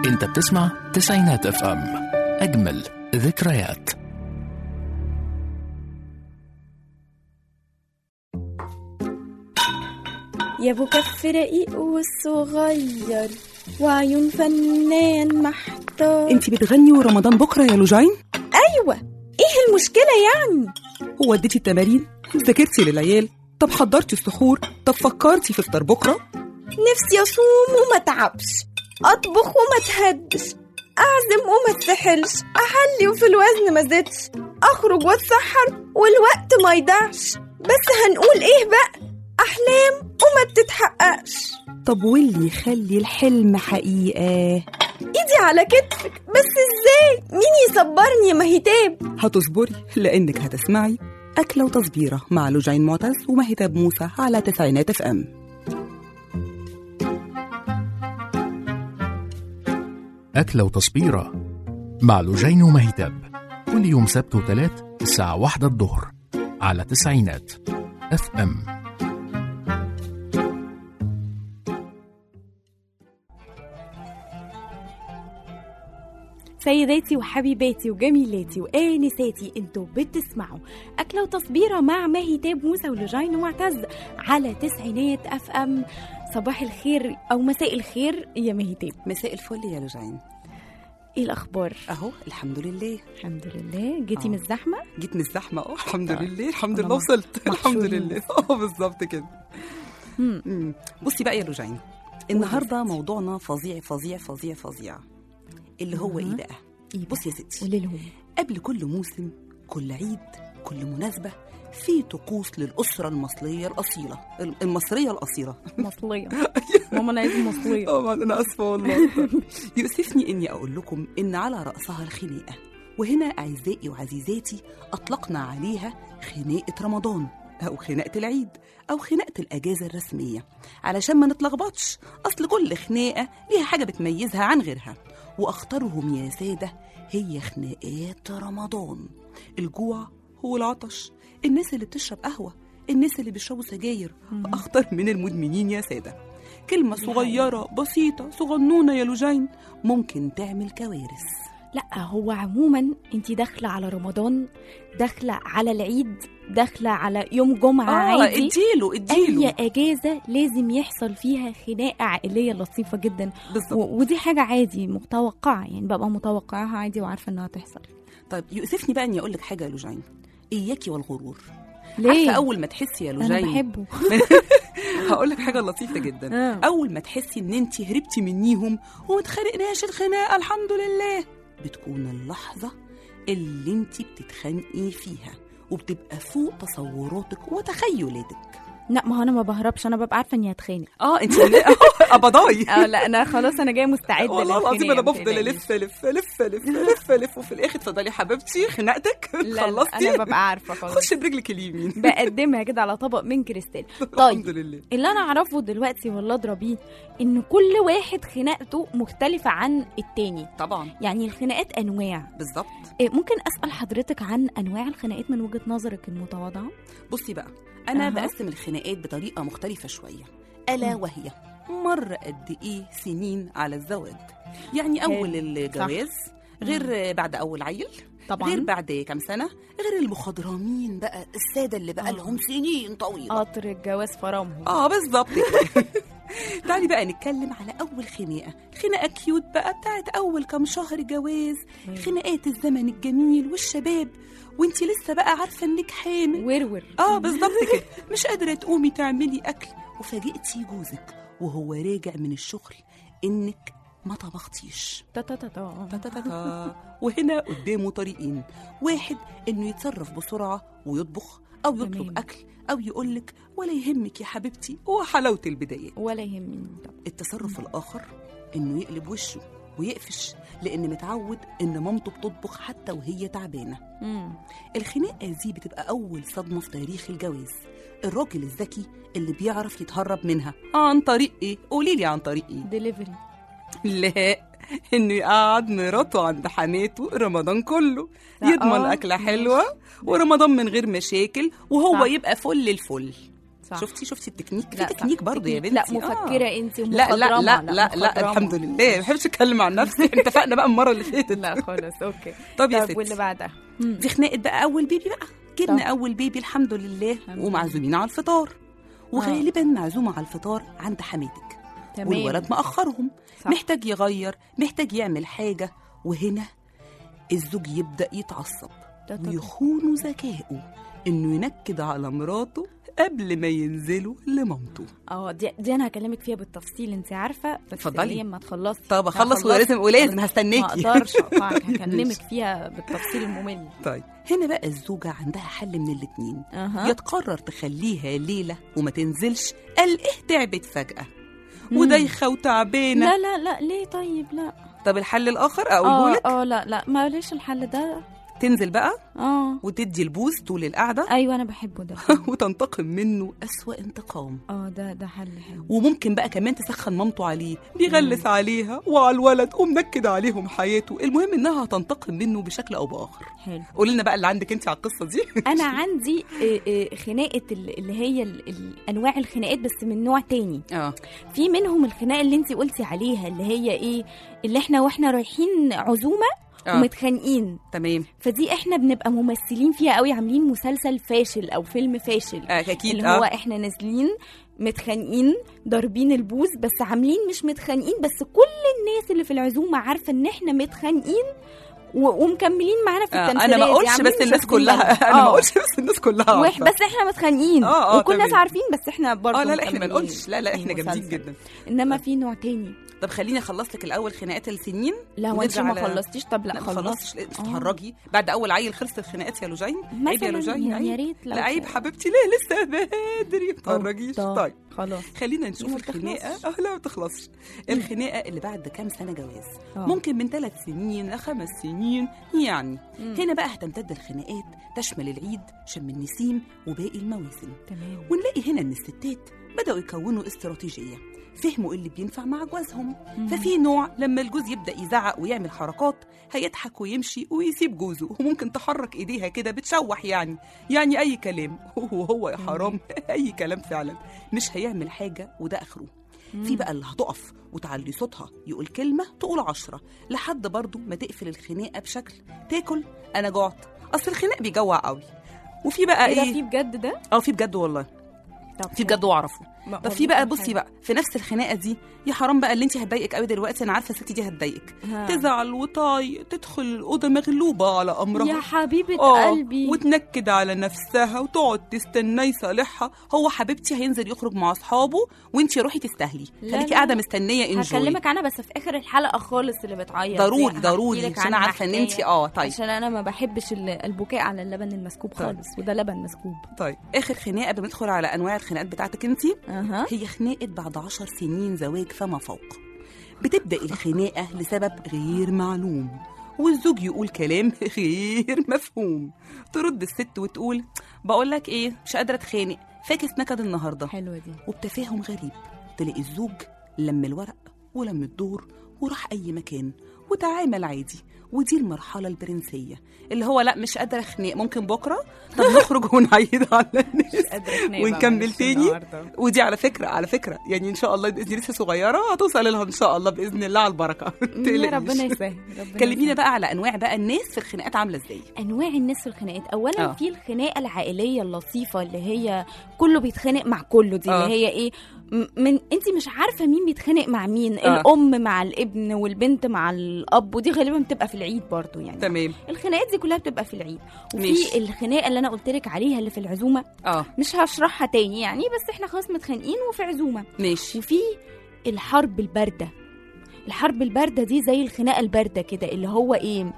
انت بتسمع تسعينات اف ام اجمل ذكريات يا ابو كف رقيق والصغير وعيون فنان محتار انت بتغني ورمضان بكره يا لوجين ايوه ايه المشكله يعني هو اديتي التمارين ذاكرتي للعيال طب حضرتي السحور طب فكرتي في فطار بكره نفسي اصوم وما اتعبش اطبخ وما اتهدش اعزم وما اتسحلش احلي وفي الوزن ما زدش اخرج واتسحر والوقت ما يضيعش بس هنقول ايه بقى احلام وما بتتحققش طب واللي يخلي الحلم حقيقه ايدي على كتفك بس ازاي مين يصبرني يا مهيتاب هتصبري لانك هتسمعي اكله وتصبيره مع لوجين معتز ومهتاب موسى على تسعينات اف ام أكلة وتصبيرة مع لوجين ومهتاب كل يوم سبت وثلاث الساعة واحدة الظهر على تسعينات اف ام سيداتي وحبيباتي وجميلاتي وآنساتي انتوا بتسمعوا أكلة وتصبيرة مع مهيتاب موسى ولجين ومعتز على تسعينات أف أم صباح الخير أو مساء الخير يا مهيتاب مساء الفل يا لوجين إيه الأخبار؟ اهو الحمد لله الحمد لله جيتي آه. من الزحمة؟ جيت من الزحمه اه الحمد طيب. لله الحمد أنا لله وصلت الحمد محشورين. لله اه بالظبط كده مم. مم. بصي بقى يا لوجين النهارده موضوعنا فظيع فظيع فظيع فظيع اللي هو ايه أها. بقى إيه بصي يا ستي قولي لهم قبل كل موسم كل عيد كل مناسبة في طقوس للأسرة المصرية الأصيلة المصرية الأصيلة مصلية ماما أنا عايزة مصلية اه أنا آسفة والله يؤسفني إني أقول لكم إن على رأسها الخناقة وهنا أعزائي وعزيزاتي أطلقنا عليها خناقة رمضان أو خناقة العيد أو خناقة الأجازة الرسمية علشان ما نتلخبطش أصل كل خناقة ليها حاجة بتميزها عن غيرها وأخطرهم يا سادة هي خناقات رمضان الجوع هو العطش الناس اللي بتشرب قهوة الناس اللي بيشربوا سجاير أخطر من المدمنين يا سادة كلمة صغيرة بسيطة صغنونة يا لوجين ممكن تعمل كوارث لا هو عموما انت داخله على رمضان داخله على العيد داخله على يوم جمعه اه عادي اديله اديله اي اجازه لازم يحصل فيها خناقه عائليه لطيفه جدا بالظبط و- ودي حاجه عادي متوقعه يعني ببقى متوقعاها عادي وعارفه انها تحصل طيب يؤسفني بقى اني اقول لك حاجة يا لوجين اياكي والغرور ليه عارفة اول ما تحسي يا انا لوجين بحبه هقول لك حاجه لطيفه جدا آه. اول ما تحسي ان انت هربتي منيهم وما اتخانقناش الخناقه الحمد لله بتكون اللحظه اللي انت بتتخانقي فيها وبتبقى فوق تصوراتك وتخيلاتك لا ما هو انا ما بهربش انا ببقى عارفه اني هتخانق اه انت قبضاي اه لا انا خلاص انا جايه مستعده والله العظيم انا للخناقة، بفضل ما الف الف الف الف الف الف وفي الاخر اتفضلي يا حبيبتي خناقتك تقلقيش. لا لا خلصتي انا ببقى عارفه خلاص خش برجلك اليمين بقدمها كده على طبق من كريستال الحمد طيب لله اللي انا اعرفه دلوقتي والله اضربيه ان كل واحد خناقته مختلفه عن التاني طبعا يعني الخناقات انواع بالظبط إيه، ممكن اسال حضرتك عن انواع الخناقات من وجهه نظرك المتواضعه بصي بقى انا أها. بقسم الخناقات بطريقه مختلفه شويه الا وهي مر قد ايه سنين على الزواج يعني اول الجواز غير بعد اول عيل طبعا غير بعد كام سنه غير المخضرمين بقى الساده اللي بقى آه. لهم سنين طويله قطر الجواز فرامهم اه بالظبط كده تعالي بقى نتكلم على اول خناقه خناقه كيوت بقى بتاعت اول كام شهر جواز خناقات الزمن الجميل والشباب وانتي لسه بقى عارفه انك حامل ورور اه بالظبط كده مش قادره تقومي تعملي اكل وفاجئتي جوزك وهو راجع من الشغل انك ما طبختيش تا تا تا تا. تا تا تا تا. وهنا قدامه طريقين واحد انه يتصرف بسرعه ويطبخ او يطلب تمام. اكل او يقولك ولا يهمك يا حبيبتي هو حلاوه البدايات ولا يهمني طب التصرف الاخر انه يقلب وشه ويقفش لان متعود ان مامته بتطبخ حتى وهي تعبانه مم. الخناقه دي بتبقى اول صدمه في تاريخ الجواز الراجل الذكي اللي بيعرف يتهرب منها عن طريق ايه قولي لي عن طريق ايه ديليفري لا انه يقعد مراته عند حماته رمضان كله لا، يضمن آه، اكله ماشي. حلوه ورمضان من غير مشاكل وهو صح. يبقى فل الفل صح. شفتي شفتي التكنيك في لا، صح. تكنيك برضه يا بنتي لا آه. مفكره انت لا لا لا لا لا, لا مخضرمة. الحمد لله ما بحبش اتكلم عن نفسي احنا اتفقنا بقى المره اللي فاتت لا خالص اوكي طب يا طب ستي واللي بعدها دي خناقه بقى اول بيبي بقى جبنا طب. اول بيبي الحمد لله الحمد ومعزومين على الفطار وغالبا معزومه على الفطار عند حماتك تمام والولد مأخرهم صح. محتاج يغير محتاج يعمل حاجة وهنا الزوج يبدأ يتعصب ده طبيعي. ويخون ذكائه إنه ينكد على مراته قبل ما ينزلوا لمامته اه دي, دي انا هكلمك فيها بالتفصيل انت عارفه بس اتفضلي. لما تخلصي طب أنا أخلص خلصت. ولازم ولازم ما هستناكي اقدرش اقطعك هكلمك فيها بالتفصيل الممل طيب هنا بقى الزوجة عندها حل من الاتنين اها يا تقرر تخليها ليلة وما تنزلش قال إيه تعبت فجأة ودايخة وتعبانة لا لا لا ليه طيب لا طب الحل الآخر أقوله اه لك اه لا لا معلش الحل ده تنزل بقى اه وتدي البوز طول القعدة ايوه انا بحبه ده وتنتقم منه أسوأ انتقام اه ده ده حل حلو وممكن بقى كمان تسخن مامته عليه بيغلس عليها وعلى الولد ومنكد عليهم حياته المهم انها هتنتقم منه بشكل او باخر حلو قولي لنا بقى اللي عندك انت على القصه دي انا عندي آه، آه، خناقه ال- اللي هي ال- ال- انواع الخناقات بس من نوع تاني اه في منهم الخناقه اللي انت قلتي عليها اللي هي ايه اللي احنا واحنا رايحين عزومه اه ومتخانقين تمام فدي احنا بنبقى ممثلين فيها قوي عاملين مسلسل فاشل او فيلم فاشل آه اكيد اللي هو اه احنا نازلين متخانقين ضاربين البوز بس عاملين مش متخانقين بس كل الناس اللي في العزومه عارفه ان احنا متخانقين و- ومكملين معانا في آه، التمثيليه انا ما دي، اقولش عاملين بس مش الناس واخدين كلها بالنا. انا ما آه. اقولش بس الناس كلها وإح- عارفة. بس احنا متخانقين آه، آه، وكل الناس تمام. عارفين بس احنا برضه اه لا لا احنا ما مكملين نقولش لا لا احنا المسلسل. جامدين جدا انما في نوع تاني طب خليني اخلص لك الاول خناقات السنين لا هو انت ونرجع ما على- خلصتيش طب لا لا ما خلص خلصتش لا، تتهرجي بعد اول عيل خلصت الخناقات يا لوجين عيب يا مثلا لوجين يعني يا عيب ريت لو لا عيب كان- حبيبتي ليه لسه بدري ما تتهرجيش طب، طيب خلاص خلينا ما نشوف الخناقه بتخلصش. اه لا ما بتخلصش الخناقه اللي بعد كام سنه جواز آه. ممكن من ثلاث سنين لخمس سنين يعني مم. هنا بقى هتمتد الخناقات تشمل العيد شم النسيم وباقي المواسم تمام ونلاقي هنا ان الستات بداوا يكونوا استراتيجيه فهموا إيه اللي بينفع مع جوازهم ففي نوع لما الجوز يبدا يزعق ويعمل حركات هيضحك ويمشي ويسيب جوزه وممكن تحرك ايديها كده بتشوح يعني يعني اي كلام وهو يا حرام اي كلام فعلا مش هيعمل حاجه وده اخره في بقى اللي هتقف وتعلي صوتها يقول كلمة تقول عشرة لحد برضه ما تقفل الخناقة بشكل تاكل أنا جعت أصل الخناق بيجوع قوي وفي بقى ايه ده إيه في بجد ده اه في بجد والله طب في بجد واعرفه ما- طب في بقى والله بصي حلو. بقى في نفس الخناقه دي يا حرام بقى اللي انت هتضايقك قوي دلوقتي انا عارفه الست دي هتضايقك ها. تزعل وطاي تدخل الاوضه مغلوبه على امرها يا حبيبه آه، قلبي وتنكد على نفسها وتقعد تستنى يصالحها هو حبيبتي هينزل يخرج مع اصحابه وانت روحي تستاهلي لا، خليكي لا. قاعده مستنيه انجوي هكلمك عنها بس في اخر الحلقه خالص اللي بتعيط ضروري دي هحكي ضروري لك عشان انا عنها عارفه ان انت حكاية. اه طيب عشان انا ما بحبش ال- البكاء على اللبن المسكوب طيب. خالص وده لبن مسكوب طيب اخر خناقه بندخل على انواع الخناقات بتاعتك انت اها هي خناقة بعد عشر سنين زواج فما فوق بتبدأ الخناقة لسبب غير معلوم والزوج يقول كلام غير مفهوم ترد الست وتقول بقول لك ايه مش قادرة اتخانق فاكس نكد النهاردة حلوه دي وبتفاهم غريب تلاقي الزوج لم الورق ولم الدور وراح أي مكان وتعامل عادي ودي المرحلة البرنسية اللي هو لا مش قادرة أخنق ممكن بكرة طب نخرج ونعيد على الناس ونكمل تاني ودي على فكرة على فكرة يعني إن شاء الله دي لسه صغيرة هتوصل لها إن شاء الله بإذن الله على البركة يا متقلقيش. ربنا يسهل ربنا كلمينا يسهل. بقى على أنواع بقى الناس في الخناقات عاملة إزاي انواع الناس في الخناقات اولا آه. في الخناقه العائليه اللطيفه اللي هي كله بيتخانق مع كله دي آه. اللي هي ايه م- من انت مش عارفه مين بيتخانق مع مين آه. الام مع الابن والبنت مع الاب ودي غالبا بتبقى في العيد برضو يعني تمام الخناقات دي كلها بتبقى في العيد ماشي. وفي الخناقه اللي انا قلت لك عليها اللي في العزومه اه مش هشرحها تاني يعني بس احنا خلاص متخانقين وفي عزومه ماشي وفي الحرب البارده الحرب البارده دي زي الخناقه البارده كده اللي هو ايه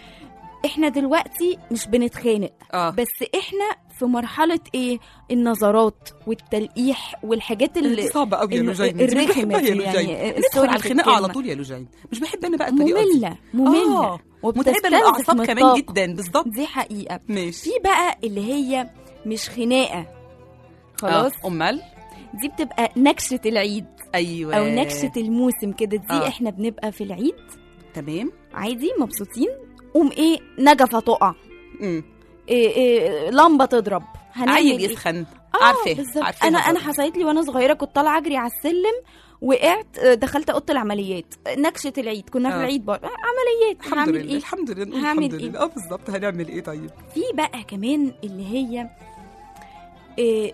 احنا دلوقتي مش بنتخانق اه بس احنا في مرحله ايه النظرات والتلقيح والحاجات دي اللي صعبة قوي يا ال- لوجين دي مش الرخمة بحبها يا دي يعني، لوجين آه، ندخل سوري على في الخناقة على الكلمة. طول يا لوجين مش بحب أنا بقى الطريقة دي ممله ممله آه. متعبة وبتستنزف للأعصاب من كمان الطاقة. جدا بالظبط دي حقيقه ماشي في بقى اللي هي مش خناقه خلاص آه. أمال دي بتبقى نكشه العيد أيوه او نكشه الموسم كده دي آه. احنا بنبقى في العيد تمام عادي مبسوطين قوم ايه نجفه تقع امم إيه إيه لمبه تضرب هنعمل عيل إيه؟ يسخن اه عارفاه بالظبط عارفاها انا انا برضه. حصلت لي وانا صغيره كنت طالعه اجري على السلم وقعت آه، دخلت اوضه العمليات نكشه العيد كنا في آه. العيد برضه عمليات الحمد هعمل لله ايه الحمد لله نقول هعمل الحمد إيه؟ لله اه بالظبط هنعمل ايه طيب في بقى كمان اللي هي إيه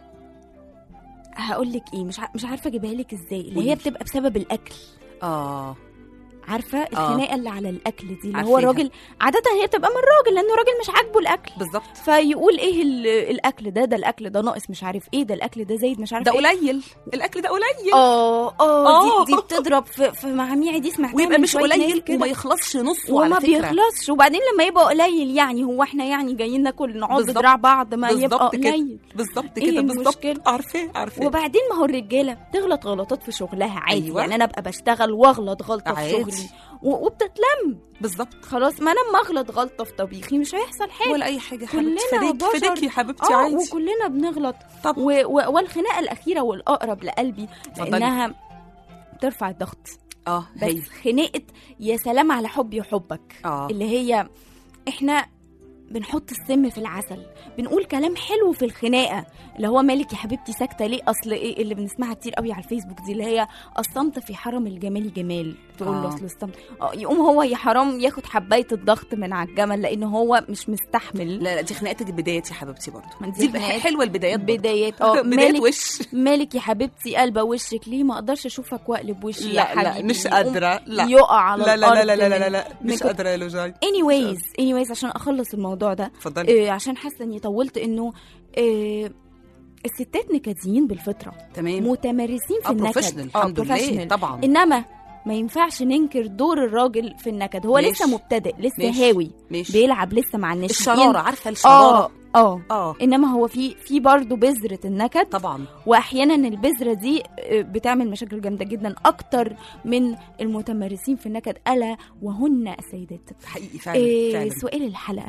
هقول لك ايه مش ع- مش عارفه اجيبها لك ازاي اللي قولي. هي بتبقى بسبب الاكل اه عارفه الخناقه اللي على الاكل دي اللي هو عارفاها. الراجل عاده هي بتبقى من الراجل لانه الراجل مش عاجبه الاكل بالظبط فيقول ايه ال- الاكل ده ده الاكل ده ناقص مش عارف ايه ده الاكل ده زايد مش عارف ده ايه قليل الاكل ده قليل اه اه آه. دي, دي بتضرب في, في مهاميعي دي سمعتها ويبقى من مش شوية ناس قليل كده. وما يخلصش نصه وما على فكره بيخلصش وبعدين لما يبقى قليل يعني هو احنا يعني جايين ناكل نقعد بالظبط. دراع بعض ما يبقى بالظبط كده. قليل بالظبط إيه كده بالظبط المشكلة؟ عارفاه عارفاه وبعدين ما هو الرجاله بتغلط غلطات في شغلها عادي أيوة. أيوة. يعني انا ابقى بشتغل واغلط غلطه في عادي. شغلي و- وبتتلم بالظبط خلاص ما انا اما اغلط غلطه في طبيخي مش هيحصل حاجه ولا اي حاجه كلنا حبيبتي فديك بشر. فديك يا حبيبتي اه عادي وكلنا بنغلط طب و... و... والخناقه الاخيره والاقرب لقلبي اتفضلي. لانها بترفع الضغط اه هي بس خناقه يا سلام على حبي وحبك اه اللي هي احنا بنحط السم في العسل بنقول كلام حلو في الخناقه اللي هو مالك يا حبيبتي ساكته ليه اصل ايه اللي بنسمعها كتير قوي على الفيسبوك دي اللي هي الصمت في حرم الجمال جمال تقول له آه. اصل الصمت اه يقوم هو يا حرام ياخد حبايه الضغط من على الجمل لان هو مش مستحمل لا لا دي خناقه البدايات يا حبيبتي برضه ما دي دي خناقات- حلوه البدايات برضه. بدايات اه بدايات مالك وش مالك يا حبيبتي قلبه وشك ليه ما اقدرش اشوفك واقلب وشي يا لا لا حبيبي مش يقوم قادره لا يقع على لا لا الارض لا لا لا لا, من- لا. من مش كتر- قادره يا لوجاي anyways anyways عشان اخلص الموضوع ده اتفضلي آه، عشان حاسه اني طولت انه آه، الستات نكديين بالفطره تمام متمرسين في اه النكد بروفيشنال الحمد لله professional. طبعا انما ما ينفعش ننكر دور الراجل في النكد هو ماشي. لسه مبتدئ لسه ماشي. هاوي ماشي بيلعب لسه مع الناس الشراره عارفه اه الشراره اه اه انما هو في في برضه بذره النكد طبعا واحيانا البذره دي آه، بتعمل مشاكل جامده جدا اكتر من المتمرسين في النكد الا وهن السيدات حقيقي فعلا إيه فعلا سؤال الحلقه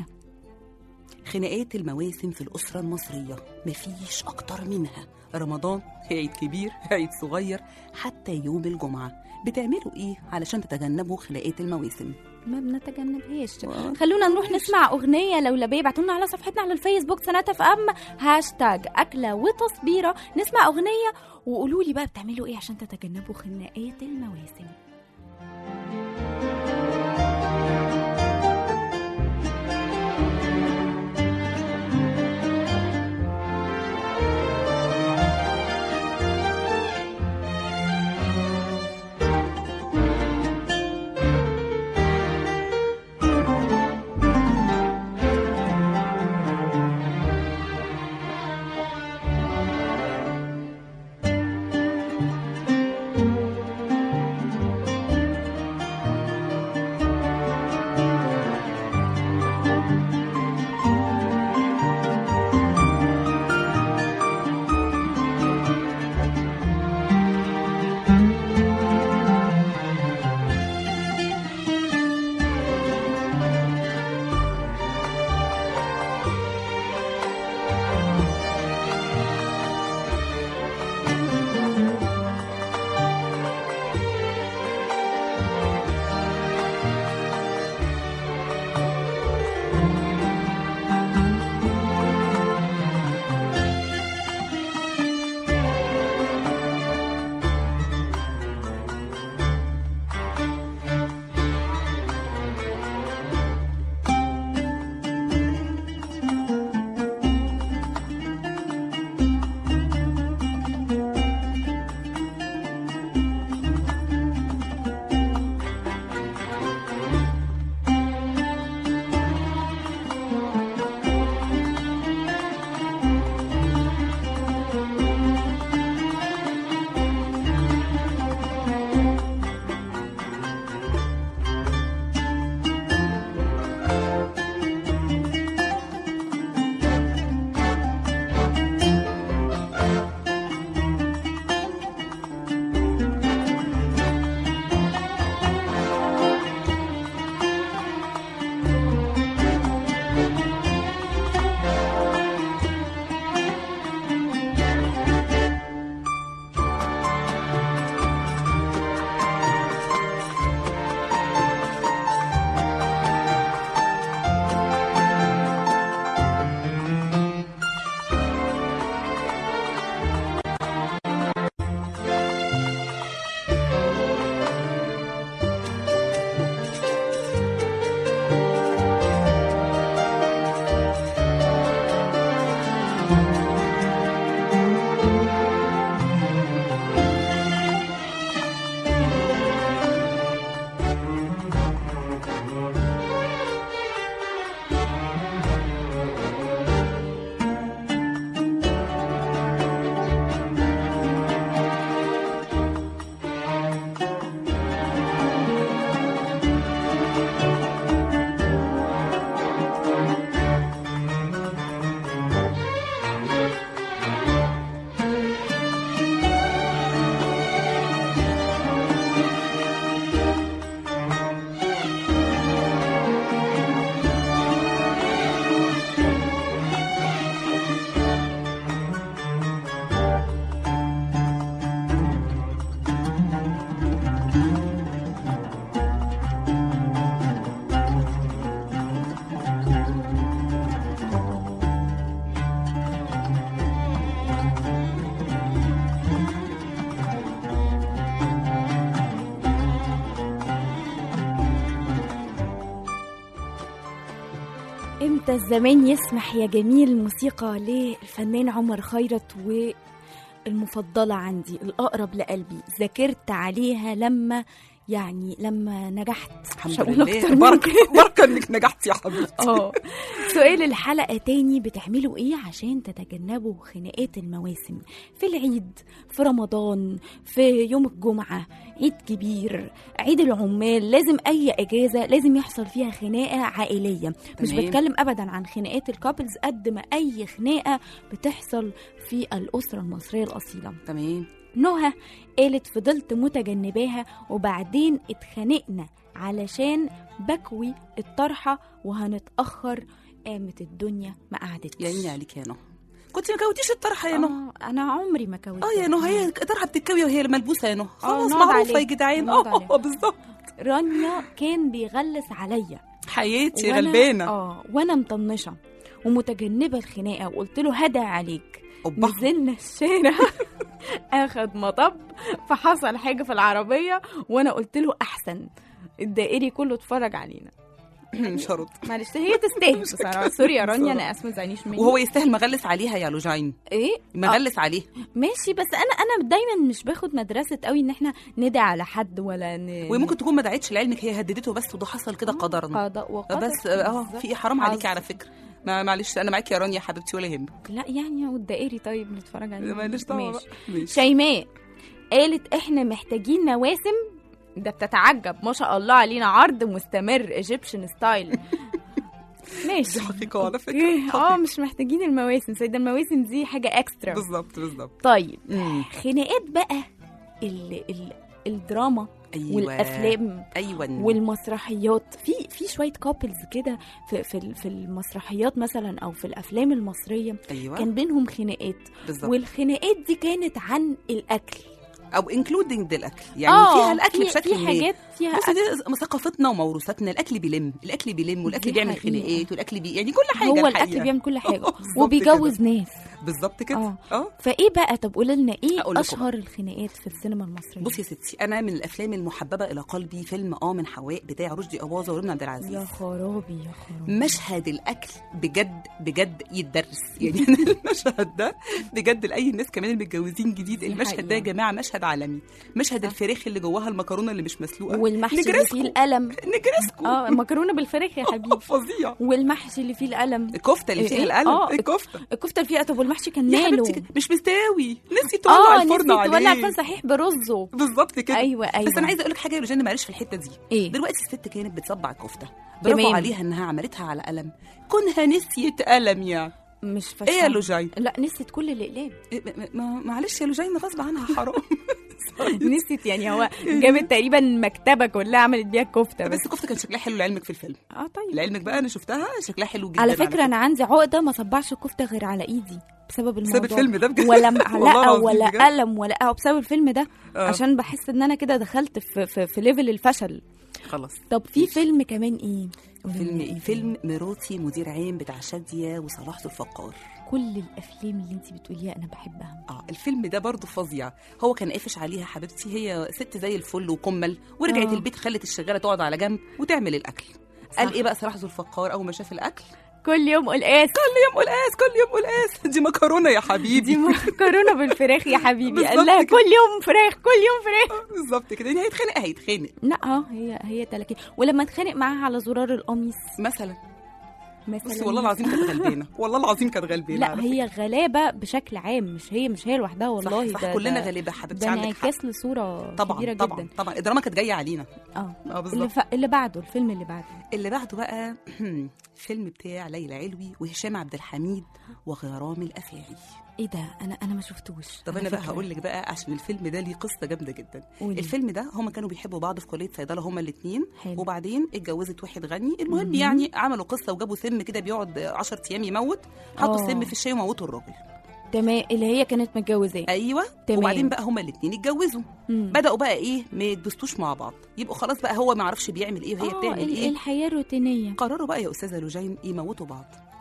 خناقات المواسم في الأسرة المصرية مفيش أكتر منها رمضان عيد كبير عيد صغير حتى يوم الجمعة بتعملوا إيه علشان تتجنبوا خناقات المواسم ما بنتجنبهاش خلونا نروح نسمع اغنيه لولبيه ابعتوا لنا على صفحتنا على الفيسبوك سنه اف ام هاشتاج اكله وتصبيره نسمع اغنيه وقولوا لي بقى بتعملوا ايه عشان تتجنبوا خناقات المواسم حتى الزمان يسمح يا جميل موسيقى للفنان عمر خيرت والمفضلة عندي الأقرب لقلبي ذاكرت عليها لما يعني لما نجحت مش الحمد هقول لله أكتر من بركه كده. بركه انك نجحتي يا حبيبتي اه سؤال الحلقة تاني بتعملوا ايه عشان تتجنبوا خناقات المواسم في العيد في رمضان في يوم الجمعة عيد كبير عيد العمال لازم اي اجازة لازم يحصل فيها خناقة عائلية مش تمام. بتكلم ابدا عن خناقات الكابلز قد ما اي خناقة بتحصل في الاسرة المصرية الاصيلة تمام نهى قالت فضلت متجنباها وبعدين اتخانقنا علشان بكوي الطرحة وهنتأخر قامت الدنيا ما قعدتش يا عيني عليك يا نهى كنت ما كوتيش الطرحه يا نهى آه أنا عمري ما كويت اه يا نهى هي الطرحه بتتكوي وهي ملبوسه يا نهى خلاص نقعد معروفه عليها. يا جدعان نقعد اه عليها. آه، بالظبط رانيا كان بيغلس عليا حياتي وأنا- غلبانه اه وانا مطنشه ومتجنبه الخناقه وقلت له هدى عليك أوبا. نزلنا الشارع اخد مطب فحصل حاجه في العربيه وانا قلت له احسن الدائري كله اتفرج علينا مش هرد معلش هي تستاهل مش بصراحه هتكلم سوري يا رانيا بصراحة. انا اسفه ما تزعليش مني وهو يستاهل مغلس عليها يا لوجين ايه مغلس عليه ماشي بس انا انا دايما مش باخد مدرسه قوي ان احنا ندعي على حد ولا ن... وممكن تكون ما دعتش لعلمك هي هددته بس وده حصل كده قدرا قضاء وقدر بس اه بالظبط. في حرام عليكي حظ. على فكره ما معلش انا معاكي يا رانيا يا حبيبتي ولا يهمك لا يعني هو الدائري طيب نتفرج عليه معلش طبعا ماشي. ماشي شيماء قالت احنا محتاجين مواسم ده بتتعجب ما شاء الله علينا عرض مستمر ايجيبشن ستايل ماشي دي حقيقه على فكره اوكي اه حقيقة. مش محتاجين المواسم سيدة المواسم دي حاجة اكسترا بالظبط بالظبط طيب مم. خناقات بقى ال ال الدراما ايوه والافلام ايوه والمسرحيات في في شويه كابلز كده في في ال- في المسرحيات مثلا او في الافلام المصريه ايوه كان بينهم خناقات بالظبط والخناقات دي كانت عن الاكل او انكلودنج الاكل يعني آه، فيها الاكل في- بشكل في ما. حاجات فيها بصي دي ثقافتنا وموروثاتنا الاكل بيلم الاكل بيلم والاكل دي بيعمل حقيقة. خناقات والاكل بي... يعني كل حاجه هو الحقيقة. الاكل بيعمل كل حاجه بالظبط وبيجوز ناس بالظبط كده آه. اه فايه بقى طب قولي لنا ايه أقول لكم. اشهر الخناقات في السينما المصريه بصي يا ستي انا من الافلام المحببه الى قلبي فيلم اه من حواء بتاع رشدي اباظه ورنا عبد العزيز يا خرابي يا خرابي مشهد الاكل بجد بجد يتدرس يعني أنا المشهد ده بجد لاي الناس كمان المتجوزين جديد دي المشهد ده يا حقيقة. جماعه مشهد عالمي مشهد صح. الفراخ اللي جواها المكرونه اللي مش مسلوقه والمحشي اللي نجرسكو. فيه القلم نجرسكو اه المكرونه بالفراخ يا حبيبي فظيع والمحشي اللي فيه القلم الكفته اللي إيه فيها إيه؟ القلم آه، الكفته الكفته اللي فيها طب والمحشي كان يا ماله حبيبتي مش مستوي نسي تولع اه الفرن نسيت تولع عليه الفرن صحيح برزه بالظبط كده ايوه ايوه بس انا عايزه اقول لك حاجه يا رجانا معلش في الحته دي ايه دلوقتي الست كانت بتصبع الكفته برافو تمام. عليها انها عملتها على قلم كونها نسيت قلم يعني مش فاهمه ايه يا لوجين لا نسيت كل الاقلام إيه، ما- ما- معلش يا لوجين غصب عنها حرام نسيت يعني هو جابت تقريبا مكتبه كلها عملت بيها الكفته بس بس الكفته كان شكلها حلو لعلمك في الفيلم اه طيب لعلمك بقى انا شفتها شكلها حلو جدا على فكره انا عندي عقده ما صبعش كفته غير على ايدي بسبب الموضوع بسبب الفيلم ده بجد ولا والله معلقه العظيم ولا بجد. قلم ولا أو بسبب الفيلم ده آه. عشان بحس ان انا كده دخلت في في, في ليفل الفشل خلاص طب في فيلم كمان ايه قولي فيلم لنا ايه فيلم مراتي مدير عام بتاع شاديه وصلاح ذو الفقار كل الافلام اللي انت بتقوليها انا بحبها اه الفيلم ده برضه فظيع هو كان قافش عليها حبيبتي هي ست زي الفل وكمل ورجعت آه. البيت خلت الشغاله تقعد على جنب وتعمل الاكل قال صح. ايه بقى صلاح ذو الفقار اول ما شاف الاكل كل يوم قلقاس كل يوم قلقاس كل يوم قلقاس دي مكرونه يا حبيبي دي مكرونه بالفراخ يا حبيبي بالظبط قال لها كده. كل يوم فراخ كل يوم فراخ بالظبط كده يعني هيتخانق هيتخانق لا اه هي هي تلكي ولما اتخانق معاها على زرار القميص مثلا مثلا بصي والله العظيم كانت غلبانه والله العظيم كانت غلبانه على لا هي غلابه بشكل عام مش هي مش هي لوحدها فكرة. والله صح, صح ده كلنا ده, غلابه حبيبتي ده عندك حق انعكاس لصوره طبعا كبيره طبعا جدا طبعا الدراما كانت جايه علينا اه اه اللي, بالظبط ف... اللي بعده الفيلم اللي بعده اللي بعده بقى فيلم بتاع ليلى علوي وهشام عبد الحميد وغرام الافاعي ايه ده انا انا ما شفتوش طب انا بقى هقول لك بقى عشان الفيلم ده ليه قصه جامده جدا قولي. الفيلم ده هما كانوا بيحبوا بعض في كليه صيدله هما الاثنين حلو. وبعدين اتجوزت واحد غني المهم يعني عملوا قصه وجابوا سم كده بيقعد 10 ايام يموت حطوا آه. السم في الشاي وموتوا الراجل تمام اللي هي كانت متجوزاه ايوه تمام. وبعدين بقى هما الاثنين اتجوزوا مم. بداوا بقى ايه ما يتبسطوش مع بعض يبقوا خلاص بقى هو ما يعرفش بيعمل ايه وهي آه، بتعمل ال- ايه الحياه الروتينيه قرروا بقى يا استاذه لوجين يموتوا بعض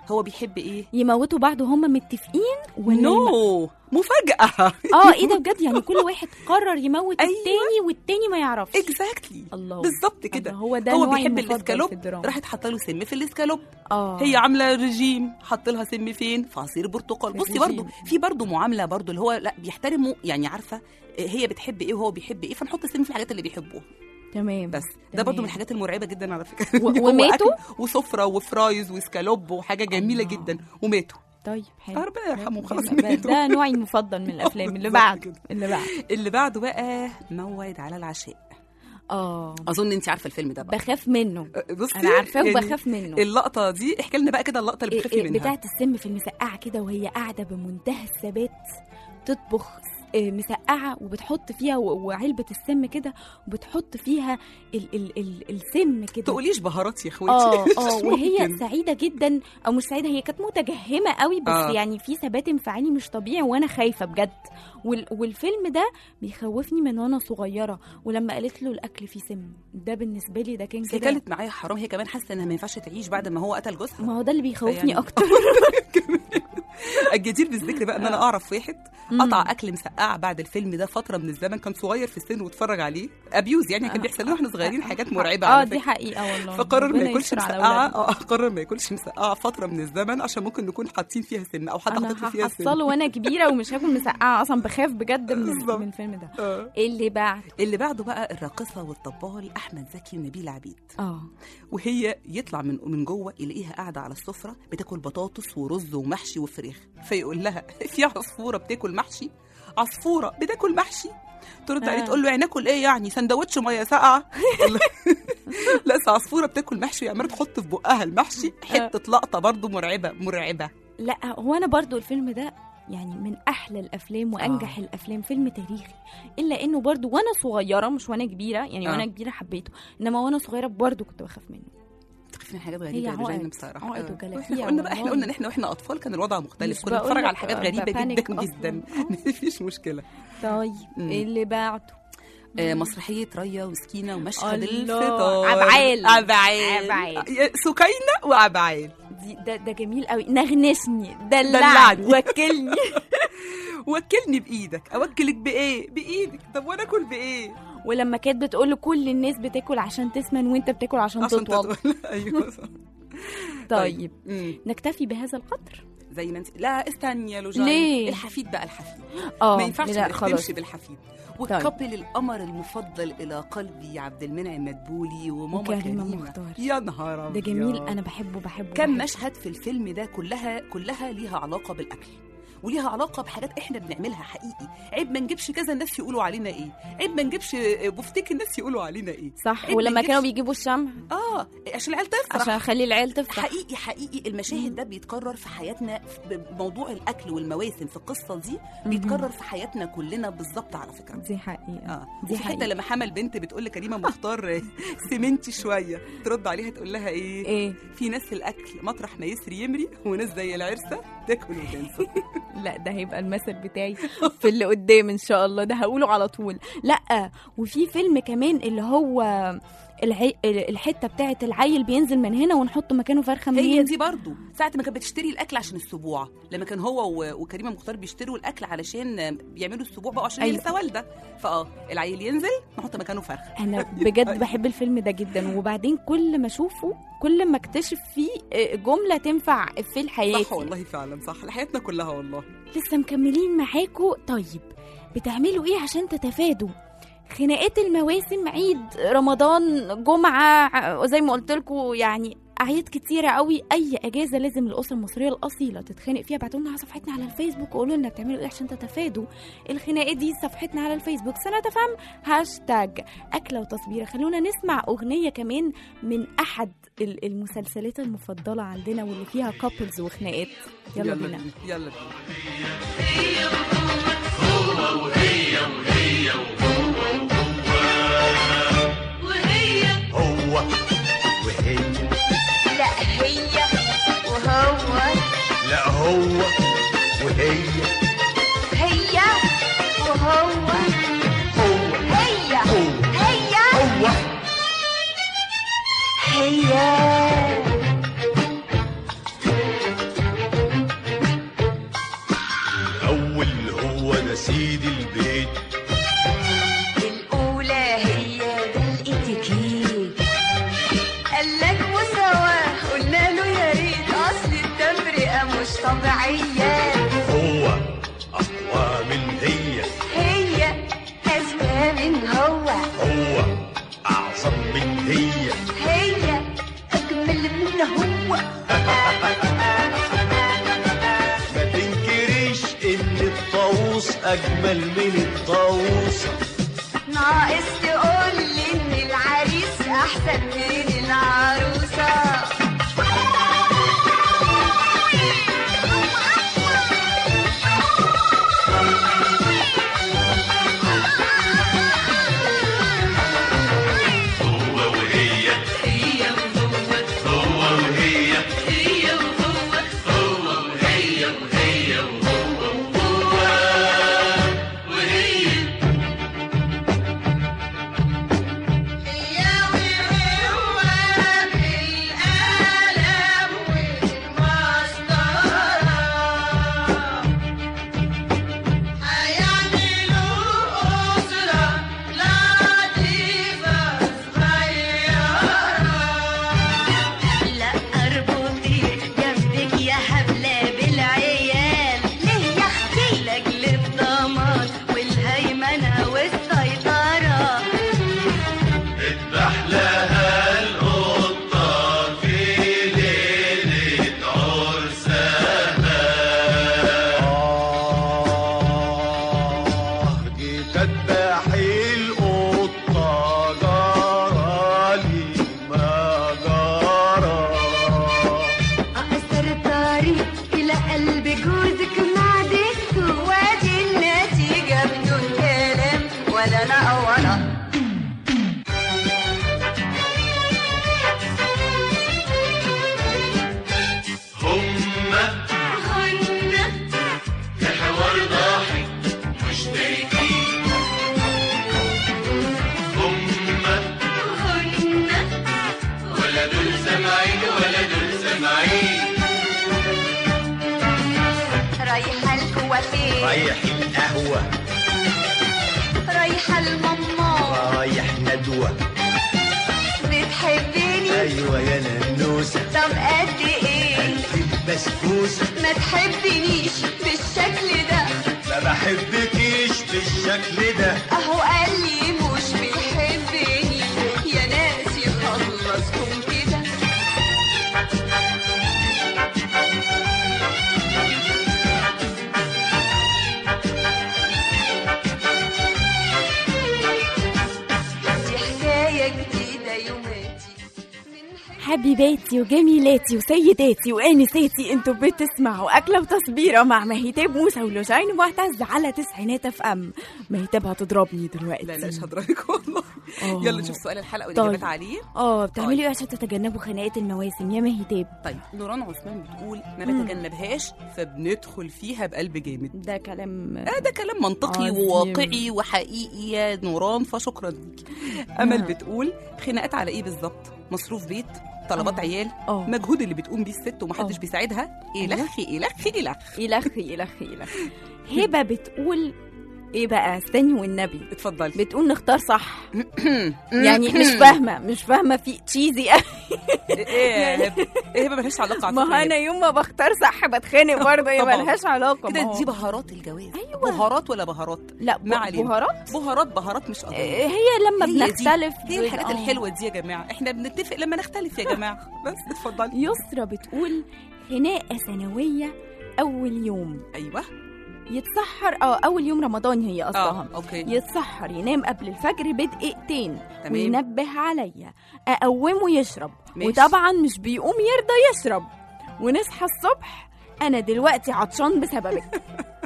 هو بيحب ايه يموتوا بعض وهم متفقين ولا يم- نو مفاجاه اه ايه ده بجد يعني كل واحد قرر يموت أيوة. التاني والتاني ما يعرفش اكزاكتلي الله بالظبط كده الله، هو ده هو نوعي بيحب المفضل الاسكالوب في الدراما. راحت حاطه له سم في الاسكالوب اه هي عامله رجيم حط لها سم فين في عصير برتقال بصي الرجيم. برضو في برضو معامله برضو اللي هو لا بيحترموا يعني عارفه هي بتحب ايه وهو بيحب ايه فنحط سم في الحاجات اللي بيحبوها تمام بس ده تمام. برضو من الحاجات المرعبه جدا على فكره و- إن هو وماتوا؟ أكل وسفره وفرايز وسكالوب وحاجه جميله الله. جدا وماتوا طيب حلو ربنا يرحمهم خلاص ده- ده, ماتوا ده نوعي المفضل من الافلام اللي بالظبط بعد كده. اللي بعد اللي بعده بقى موعد على العشاء اه اظن انت عارفه الفيلم ده بقى بخاف منه بصي انا عارفاه يعني وبخاف منه اللقطه دي احكي لنا بقى كده اللقطه اللي إيه- بتخافي إيه منها بتاعت السم في المسقعه كده وهي قاعده بمنتهى الثبات تطبخ إيه، مسقعه وبتحط فيها و- وعلبه السم كده وبتحط فيها ال ال ال السم كده تقوليش بهارات يا اخواتي اه مش اه وهي ممكن. سعيده جدا او مش سعيده هي كانت متجهمه قوي بس آه. آه. يعني في ثبات انفعالي مش طبيعي وانا خايفه بجد وال والفيلم ده بيخوفني من وانا صغيره ولما قالت له الاكل فيه سم ده بالنسبه لي ده كان بس هي كده كانت معايا حرام هي كمان حاسه انها ما ينفعش تعيش بعد ما هو قتل جوزها ما هو ده اللي بيخوفني يعني- اكتر الجدير بالذكر بقى ان انا اعرف واحد مم. قطع اكل مسقعه بعد الفيلم ده فتره من الزمن كان صغير في السن واتفرج عليه ابيوز يعني كان بيحصل لنا واحنا صغيرين حاجات مرعبه اه على دي فكره حقيقه والله فقرر ما ربنا ياكلش يستر على مسقعه أولادنا. اه قرر ما ياكلش مسقعه فتره من الزمن عشان ممكن نكون حاطين فيها سم او حد حاطط انا فيها سم هحصله وانا كبيره ومش هاكل مسقعه اصلا بخاف بجد من, بالظبط. من الفيلم ده آه. ايه اللي بعد اللي بعده بقى الراقصه والطبال احمد زكي ونبيل عبيد اه وهي يطلع من من جوه يلاقيها قاعده على السفره بتاكل بطاطس ورز ومحشي وفراخ فيقول لها في عصفوره بتاكل محشي عصفوره بتاكل محشي ترد عليه آه. تقول له يعني ناكل ايه يعني سندوتش ميه ساقعه يقول لها لا بس عصفوره بتاكل محشي وعماله تحط في بقها المحشي حته لقطه برضو مرعبه مرعبه لا هو انا برضو الفيلم ده يعني من احلى الافلام وانجح آه. الافلام فيلم تاريخي الا انه برضو وانا صغيره مش وانا كبيره يعني آه. وانا كبيره حبيته انما وانا صغيره برضو كنت بخاف منه تخافين حاجات هي غريبه يا عقد. رجعنا بصراحه عقد آه. وجلاكيع احنا قلنا بقى احنا والله. قلنا ان احنا واحنا اطفال كان الوضع مختلف مش كنا بقول بنتفرج لك على حاجات آه، غريبه ببانيك جدا جدا مفيش مشكله طيب مم. ايه اللي بعده آه، مسرحية ريا وسكينة ومشهد الله، الفطار عبعال. عبعال عبعال. يا- سكينة وعبعال دي ده, ده جميل قوي نغنشني دلعني. دلعني وكلني وكلني بإيدك أوكلك بإيه؟ بإيدك طب وأنا أكل بإيه؟ ولما كانت بتقول له كل الناس بتاكل عشان تسمن وانت بتاكل عشان, عشان تطول تطول أيوه صح طيب مم. نكتفي بهذا القدر زي ما انت لا استني يا لوجان ليه؟ الحفيد بقى الحفيد اه ما ينفعش لا ما خلاص نختمش بالحفيد والكابل القمر المفضل الى قلبي عبد المنعم مدبولي وماما وكريمة كريمه مختار. يا نهار ده أبيض. جميل انا بحبه بحبه كم بحبه. مشهد في الفيلم ده كلها كلها ليها علاقه بالاكل وليها علاقه بحاجات احنا بنعملها حقيقي عيب ما نجيبش كذا الناس يقولوا علينا ايه عيب ما نجيبش بفتيك الناس يقولوا علينا ايه صح عيب ما ولما كانوا نجيبش- بيجيبوا الشمع اه عشان العيال تفرح عشان اخلي العيال تفرح حقيقي حقيقي المشاهد ده بيتكرر في حياتنا في موضوع الاكل والمواسم في القصه دي بيتكرر في حياتنا كلنا بالظبط على فكره دي حقيقه اه دي وفي حته حقيقة. لما حمل بنت بتقول لكريمه مختار سمنتي شويه ترد عليها تقول لها ايه ايه في ناس في الاكل مطرح ما يسري يمري وناس زي العرسه تاكل وتنسى لا ده هيبقى المثل بتاعي في اللي قدام ان شاء الله ده هقوله على طول لا وفي فيلم كمان اللي هو العي... الحته بتاعت العيل بينزل من هنا ونحط مكانه فرخه هي منين دي برضو ساعة ما كانت بتشتري الأكل عشان السبوع لما كان هو و- وكريمة مختار بيشتروا الأكل علشان بيعملوا السبوع بقى عشان هي أيوة. لسه والدة فاه العيل ينزل نحط مكانه فرخ انا بجد بحب الفيلم ده جدا وبعدين كل ما اشوفه كل ما اكتشف فيه آه، جمله تنفع في الحياه صح والله فعلا صح لحياتنا كلها والله لسه مكملين معاكم طيب بتعملوا ايه عشان تتفادوا خناقات المواسم عيد رمضان جمعة زي ما قلت لكم يعني أعياد كتيرة قوي أي أجازة لازم الأسرة المصرية الأصيلة تتخانق فيها ابعتوا لنا على صفحتنا على الفيسبوك وقولوا لنا بتعملوا إيه عشان تتفادوا الخناقات دي صفحتنا على الفيسبوك سنة تفهم هاشتاج أكلة وتصبيرة خلونا نسمع أغنية كمان من أحد ال- المسلسلات المفضلة عندنا واللي فيها كابلز وخناقات يلا بينا يلا بينا هو وهي لا هي وهو لا هو وهي هي وهو هو هي هو هي هو هي انا هو ما تنكريش ان الطاووس اجمل من الطاووسه ناقص تقول لي ان العريس احسن من العروسه لا اربطي جنبك يا حبلة بالعيال ليه يا اختي لاجل الضمان والهيمنة والسيطرة احلاها القطه في ليله عرسها آه جيت اذبح القطه جرالي ما جرى اقصر الطريق الى قلب جوزك معدته وادي النتيجة بدون كلام ولا لا ولا هما هن في حوار ضاحك مشتركين هما هن ولا دول سامعين ولا دول سامعين رايحة الكوافير رايح القهوة رايحة الماما رايح ندوة بتحبني أيوة يا ننوسة طب قد ايه ألف بسبوسة ما تحبنيش بالشكل ده ما بحبكيش بالشكل ده اهو قال لي مش بيحبني يا ناس يخلصكم كده دي حكاية جديدة يوماتي من حبيباتي وجميلاتي وسيداتي وانساتي انتوا بتسمعوا اكله وتصبيره مع مهيتاب موسى ولوجين معتز على تسعينات اف ام مهيتاب هتضربني دلوقتي لا لا مش هضربك والله آه. يلا نشوف سؤال الحلقه والاجابات طيب. عليه اه بتعملي ايه عشان تتجنبوا خناقات المواسم يا مهيتاب طيب نوران عثمان بتقول ما مم. بتجنبهاش فبندخل فيها بقلب جامد ده كلام آه ده كلام منطقي عظيم. وواقعي وحقيقي يا نوران فشكرا ليكي امل نعم. بتقول خناقات على ايه بالظبط مصروف بيت طلبات آه. عيال اه مجهود اللي بتقوم بيه الست ومحدش آه. بيساعدها الخي الخي الخ إلخي إلخي إلخي هبة بتقول ايه بقى استني والنبي اتفضلي بتقول نختار صح يعني مش فاهمه مش فاهمه في تشيزي ايه يا هبه ايه هبه ملهاش علاقه على ما فكرة انا يوم ما بختار صح بتخانق برضه هي طبعاً. ملهاش علاقه ما كده هو- دي بهارات الجواز أيوة. بهارات ولا بهارات لا ما ب- علينا. بهارات بهارات بهارات مش قضيه آه، هي لما هي دي- بنختلف هي بن- الحاجات آه. الحلوه دي يا جماعه احنا بنتفق لما نختلف يا جماعه بس اتفضلي يسرا بتقول خناقه سنويه اول يوم ايوه يتسحر اه اول يوم رمضان هي قصدها اه اوكي يتسحر ينام قبل الفجر بدقيقتين تمام. وينبه عليا اقومه يشرب ماشي. وطبعا مش بيقوم يرضى يشرب ونصحى الصبح انا دلوقتي عطشان بسببك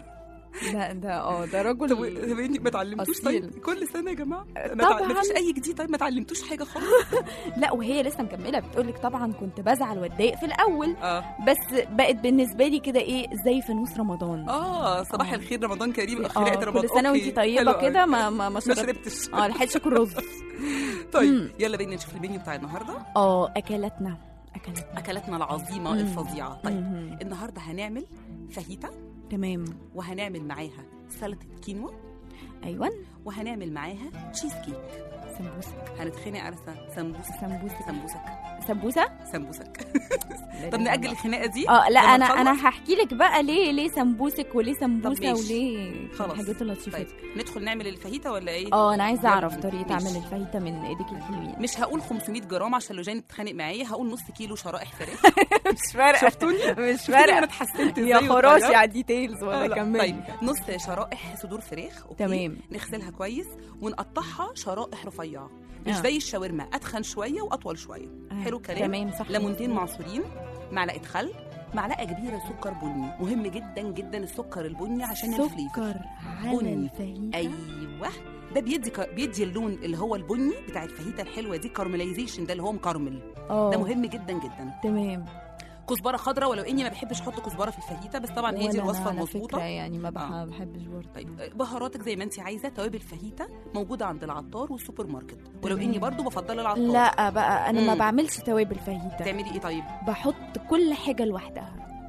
ده ده اه ده طب رجل طب انت ما اتعلمتوش أصيل. طيب كل سنه يا جماعه ما طبعاً. تع- ما فيش اي جديد طيب ما اتعلمتوش حاجه خالص لا وهي لسه مكمله بتقولك طبعا كنت بزعل واتضايق في الاول اه بس بقت بالنسبه لي كده ايه زي فانوس رمضان اه صباح آه. الخير رمضان كريم آه، خناقه رمضان كل سنه أوكي. وانت طيبه حلو أوي. كده ما ما ما ما شربت شربتش اه لحقتش اكل رز طيب مم. يلا بينا نشوف المنيو بتاع النهارده اه اكلاتنا اكلاتنا اكلاتنا العظيمه مم. الفظيعه طيب مهم. النهارده هنعمل فاهيتا تمام وهنعمل معاها سلطه كينوا ايوه وهنعمل معاها تشيز كيك سمبوسك هنتخانق على س- سمبوسك سمبوسك سمبوسك سمبوسه سمبوسك طب نأجل الخناقه دي اه لا لما انا نخلص؟ انا هحكي لك بقى ليه ليه سمبوسك وليه سمبوسه ماشي. وليه خلاص. الحاجات اللطيفه طيب دي ندخل نعمل الفاهيتا ولا ايه اه انا عايزه يلا اعرف بينا. طريقه ماشي. اعمل الفاهيتا من ايديك الحلوين مش هقول 500 جرام عشان لوجين بتتخانق معايا هقول نص كيلو شرائح فراخ مش فارقه شفتوني مش شفتوني انا فارقه اتحسنت يا ازاي خراشي واتغيرت؟ على الديتيلز آه، ولا لا. كملي طيب نص شرائح صدور فراخ أوكي. تمام. نغسلها كويس ونقطعها شرائح رفيعه مش آه. زي الشاورما اتخن شويه واطول شويه آه، حلو الكلام تمام صح ليمونتين معصورين معلقه خل معلقه كبيره سكر بني مهم جدا جدا السكر البني عشان الفليفر سكر على بني. الفاهيتا ايوه ده بيدي ك... بيدي اللون اللي هو البني بتاع الفاهيتا الحلوه دي كارملايزيشن ده اللي هو مكرمل اه ده مهم جدا جدا تمام كزبره خضراء ولو اني ما بحبش احط كزبره في الفاهيتا بس طبعا هي دي ولا أنا الوصفه على المظبوطه فكرة يعني ما بح- آه. بحبش برضه طيب بهاراتك زي ما انت عايزه توابل فاهيتا موجوده عند العطار والسوبر ماركت ولو تمام. اني برضو بفضل العطار لا بقى انا ما مم. بعملش توابل فاهيتا تعملي ايه طيب بحط كل حاجه لوحدها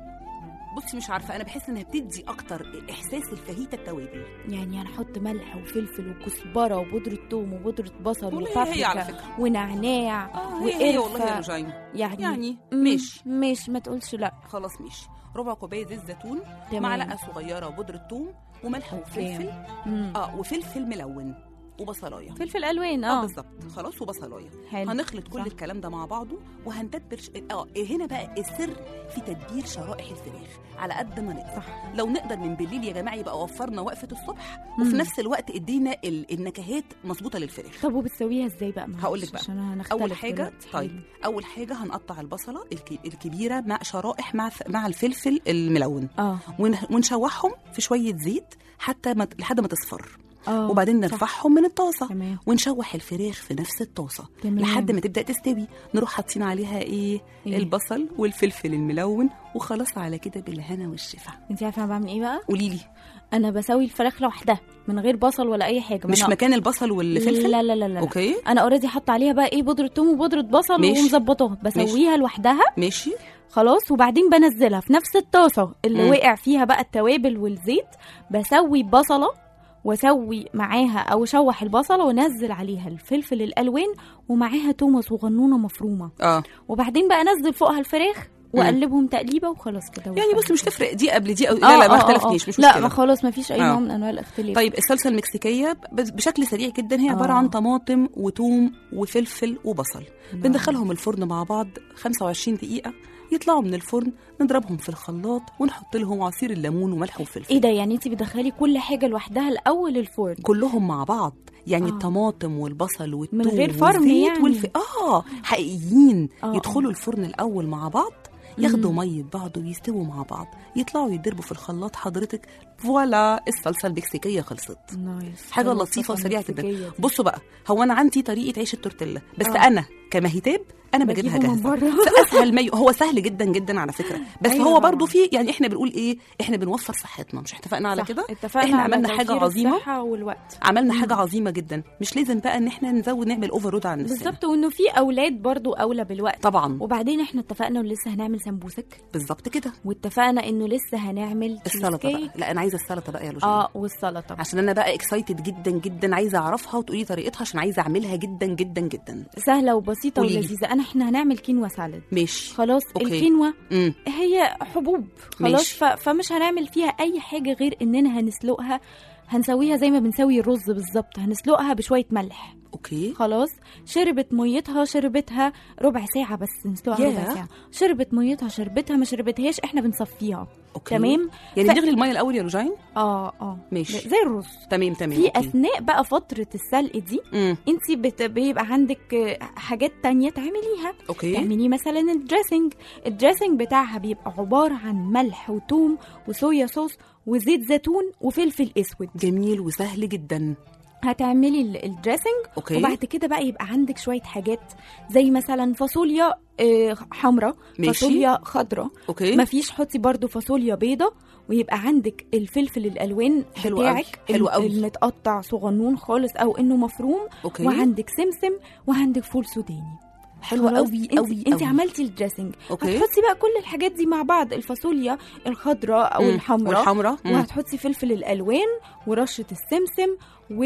بصي مش عارفه انا بحس انها بتدي اكتر احساس الفاهيتا التوابل يعني هنحط ملح وفلفل وكزبره وبودره ثوم وبودره بصل والله هي على وبابريكا فكره ونعناع اه هي هي والله يا وقرفه رجعين يعني يعني مم، ماشي ماشي ما تقولش لا خلاص ماشي ربع كوبايه زيت زيتون تمام. معلقه صغيره بودره ثوم وملح أوكي. وفلفل مم. اه وفلفل ملون وبصلايه فلفل الوان اه اه بالظبط خلاص وبصلايه حلو هنخلط كل صح. الكلام ده مع بعضه وهنتبل ش... اه هنا بقى السر في تتبيل شرائح الفراخ على قد ما نقدر صح لو نقدر من بالليل يا جماعه يبقى وفرنا وقفه الصبح وفي مم. نفس الوقت ادينا ال... النكهات مظبوطه للفراخ طب وبتسويها ازاي بقى معلش هقول لك بقى. عشان هنختلف اول حاجه دلوقتي. طيب حلو. اول حاجه هنقطع البصله الك... الكبيره مع شرائح مع ف... مع الفلفل الملون اه ون... ونشوحهم في شويه زيت حتى ما... لحد ما تصفر اه وبعدين صح. نرفعهم من الطاسه تمام ونشوح الفراخ في نفس الطاسه تمام. لحد ما تبدا تستوي نروح حاطين عليها ايه, إيه؟ البصل والفلفل الملون وخلاص على كده بالهنا والشفا انت عارفه انا بعمل ايه بقى قولي لي انا بسوي الفراخ لوحدها من غير بصل ولا اي حاجه ما مش أنا- مكان البصل والفلفل لا لا لا لا اوكي انا اوريدي حاطه عليها بقى ايه بودره ثوم وبودره بصل ماشي. ومظبطاها بسويها لوحدها ماشي خلاص وبعدين بنزلها في نفس الطاسه اللي مم. وقع فيها بقى التوابل والزيت بسوي بصله واسوي معاها او اشوح البصله وانزل عليها الفلفل الالوان ومعاها تومه صغنونه مفرومه اه وبعدين بقى انزل فوقها الفراخ واقلبهم تقليبه وخلاص كده يعني وفقط. بص مش تفرق دي قبل دي أو آه، لا لا ما آه، آه، اختلفنيش آه. مش لا ما مشكله خلاص ما فيش اي آه. نوع من انواع الاختلاف طيب الصلصه المكسيكيه ب- بشكل سريع جدا هي عباره آه. عن طماطم وتوم وفلفل وبصل بندخلهم الفرن مع بعض 25 دقيقه يطلعوا من الفرن نضربهم في الخلاط ونحط لهم عصير الليمون وملح وفلفل ايه ده يعني انت بتدخلي كل حاجه لوحدها الاول الفرن كلهم مع بعض يعني آه. آه. الطماطم والبصل والثوم غير فرم والزيت يعني. والف... اه حقيقيين آه، آه يدخلوا الفرن الاول مع بعض ياخدوا ميه بعض ويستووا مع بعض يطلعوا يضربوا في الخلاط حضرتك فوالا الصلصه المكسيكيه خلصت نايس حاجه حلوة لطيفه الصلصة وسريعه المكسيكية جدا دي. بصوا بقى هو انا عندي طريقه عيش التورتيلا بس آه. آه. انا كمهتاب انا بجيبها بجيبه من جاهزه بره. اسهل ما ي... هو سهل جدا جدا على فكره بس أيوة هو طبعاً. برضو في يعني احنا بنقول ايه احنا بنوفر صحتنا مش اتفقنا على صح، كده اتفقنا احنا على عملنا حاجه توفير عظيمه الصحة والوقت عملنا حاجه عظيمه جدا مش لازم بقى ان احنا نزود نعمل اوفر رود عن نفسنا بالظبط وانه في اولاد برضو اولى بالوقت طبعا وبعدين احنا اتفقنا انه لسه هنعمل سمبوسك بالظبط كده واتفقنا انه لسه هنعمل السلطه تشيز بقى كيك. لا انا عايزه السلطه بقى يا لوجين اه والسلطه عشان انا بقى اكسايتد جدا جدا عايزه اعرفها وتقولي طريقتها عشان عايزه اعملها جدا جدا جدا سهله وبسيطه قوليلي. ولذيذه انا احنا هنعمل كينوا سالاد ماشي خلاص أوكي. الكينوا امم هي حبوب خلاص ماشي. ف... فمش هنعمل فيها اي حاجه غير اننا هنسلقها هنسويها زي ما بنسوي الرز بالظبط هنسلقها بشويه ملح اوكي خلاص شربت ميتها شربتها ربع ساعة بس نسلقها ياه. ربع ساعة شربت ميتها شربتها ما شربتهاش احنا بنصفيها اوكي تمام يعني ف- نغلي الميه الاول يا لوجين اه اه ماشي. زي الرز تمام تمام في أوكي. اثناء بقى فترة السلق دي امم انت بت... بيبقى عندك آه، حاجات تانية تعمليها اوكي تعملي مثلا الدريسنج الدريسنج بتاعها بيبقى عبارة عن ملح وثوم وصويا صوص وزيت زيتون وفلفل اسود جميل وسهل جدا هتعملي ال- الدريسنج اوكي وبعد كده بقى يبقى عندك شويه حاجات زي مثلا فاصوليا آه، حمراء ماشي. فاصوليا خضراء اوكي مفيش حطي برضو فاصوليا بيضة ويبقى عندك الفلفل الالوان حلو قوي، بتاعك حلو الم- قوي. المتقطع صغنون خالص او انه مفروم اوكي وعندك سمسم وعندك فول سوداني حلو خلاص؟ قوي انت, قوي انت قوي. عملتي الدريسنج اوكي هتحطي بقى كل الحاجات دي مع بعض الفاصوليا الخضراء او مم. الحمراء والحمراء مم. وهتحطي فلفل الالوان ورشه السمسم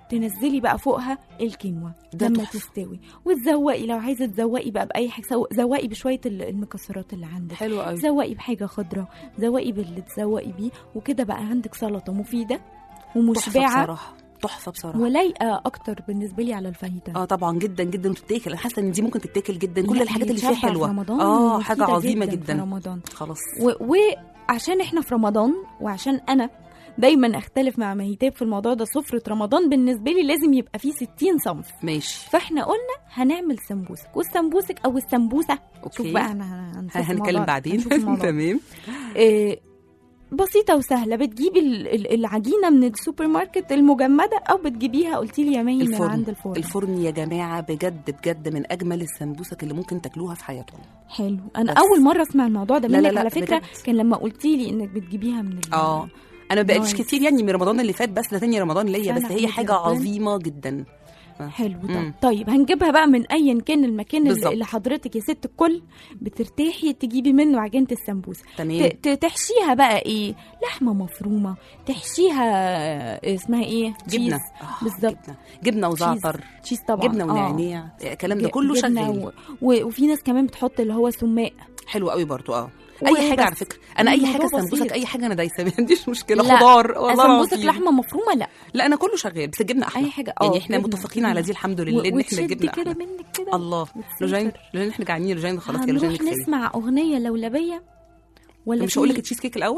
تنزلي بقى فوقها الكينوا ده لما تحفة. تستوي وتزوقي لو عايزه تزوقي بقى باي حاجه سو- زوقي بشويه ال- المكسرات اللي عندك حلو قوي زوقي بحاجه خضراء زوقي باللي تزوقي بيه وكده بقى عندك سلطه مفيده تحفه ومشبعه بصراحه تحفه بصراحه ولايقه اكتر بالنسبه لي على الفاهيتا اه طبعا جدا جدا وتتاكل انا حاسه ان دي ممكن تتاكل جدا كل لا، الحاجات هي اللي فيها تشبع في حلوه رمضان اه ومفيدة حاجه عظيمه في جدا رمضان خلاص و- وعشان احنا في رمضان وعشان انا دايما اختلف مع مهيتاب في الموضوع ده سفرة رمضان بالنسبة لي لازم يبقى فيه 60 صنف ماشي فاحنا قلنا هنعمل سمبوسك والسمبوسك او السمبوسه اوكي شوف بقى انا هنشوف الموضوع هنتكلم ده، بعدين هنشوف الموضوع ده. تمام إيه بسيطة وسهلة بتجيبي ال- ال- العجينة من السوبر ماركت المجمدة أو بتجيبيها قلتي لي يا مي من الفرن. عند الفرن الفرن يا جماعه بجد بجد من اجمل السمبوسك اللي ممكن تاكلوها في حياتكم حلو أنا بس. أول مرة أسمع الموضوع ده لا، لا، منك لا، على فكرة بجد. كان لما قلتي لي إنك بتجيبيها من ال- اه انا ما بقاليش نايس. كتير يعني من رمضان اللي فات بس ده تاني رمضان ليا سنة بس هي حمد حاجه ربنا. عظيمه جدا حلو مم. طب طيب هنجيبها بقى من ايا كان المكان اللي, بالظبط. اللي حضرتك يا ست الكل بترتاحي تجيبي منه عجينه السمبوسه تمام ت- ت- تحشيها بقى ايه لحمه مفرومه تحشيها آه، اسمها ايه جبنه تشيز. آه، بالظبط. جبنه جبنه وزعتر تشيز طبعا جبنه آه. ونعناع الكلام ده ج- كله جبنة شغال و... و... وفي ناس كمان بتحط اللي هو سماق حلو قوي برضو اه وبس. اي حاجه على فكره انا اي حاجه الموضوع سمبوسك بسيط. اي حاجه انا دايسه ما عنديش مشكله لا، خضار والله سمبوسك العظيم. لحمه مفرومه لا لا انا كله شغال بس الجبنه احلى اي حاجه اه يعني احنا جبنة، متفقين على جبنة. دي الحمد لله ان احنا وتشد الجبنه كده احلى منك كده الله وتسافر. لوجين لوجين احنا جعانين لوجين خلاص يا لوجين هنروح كفايه نسمع اغنيه لولبيه ولا مش في- هقول لك التشيز كيك الاول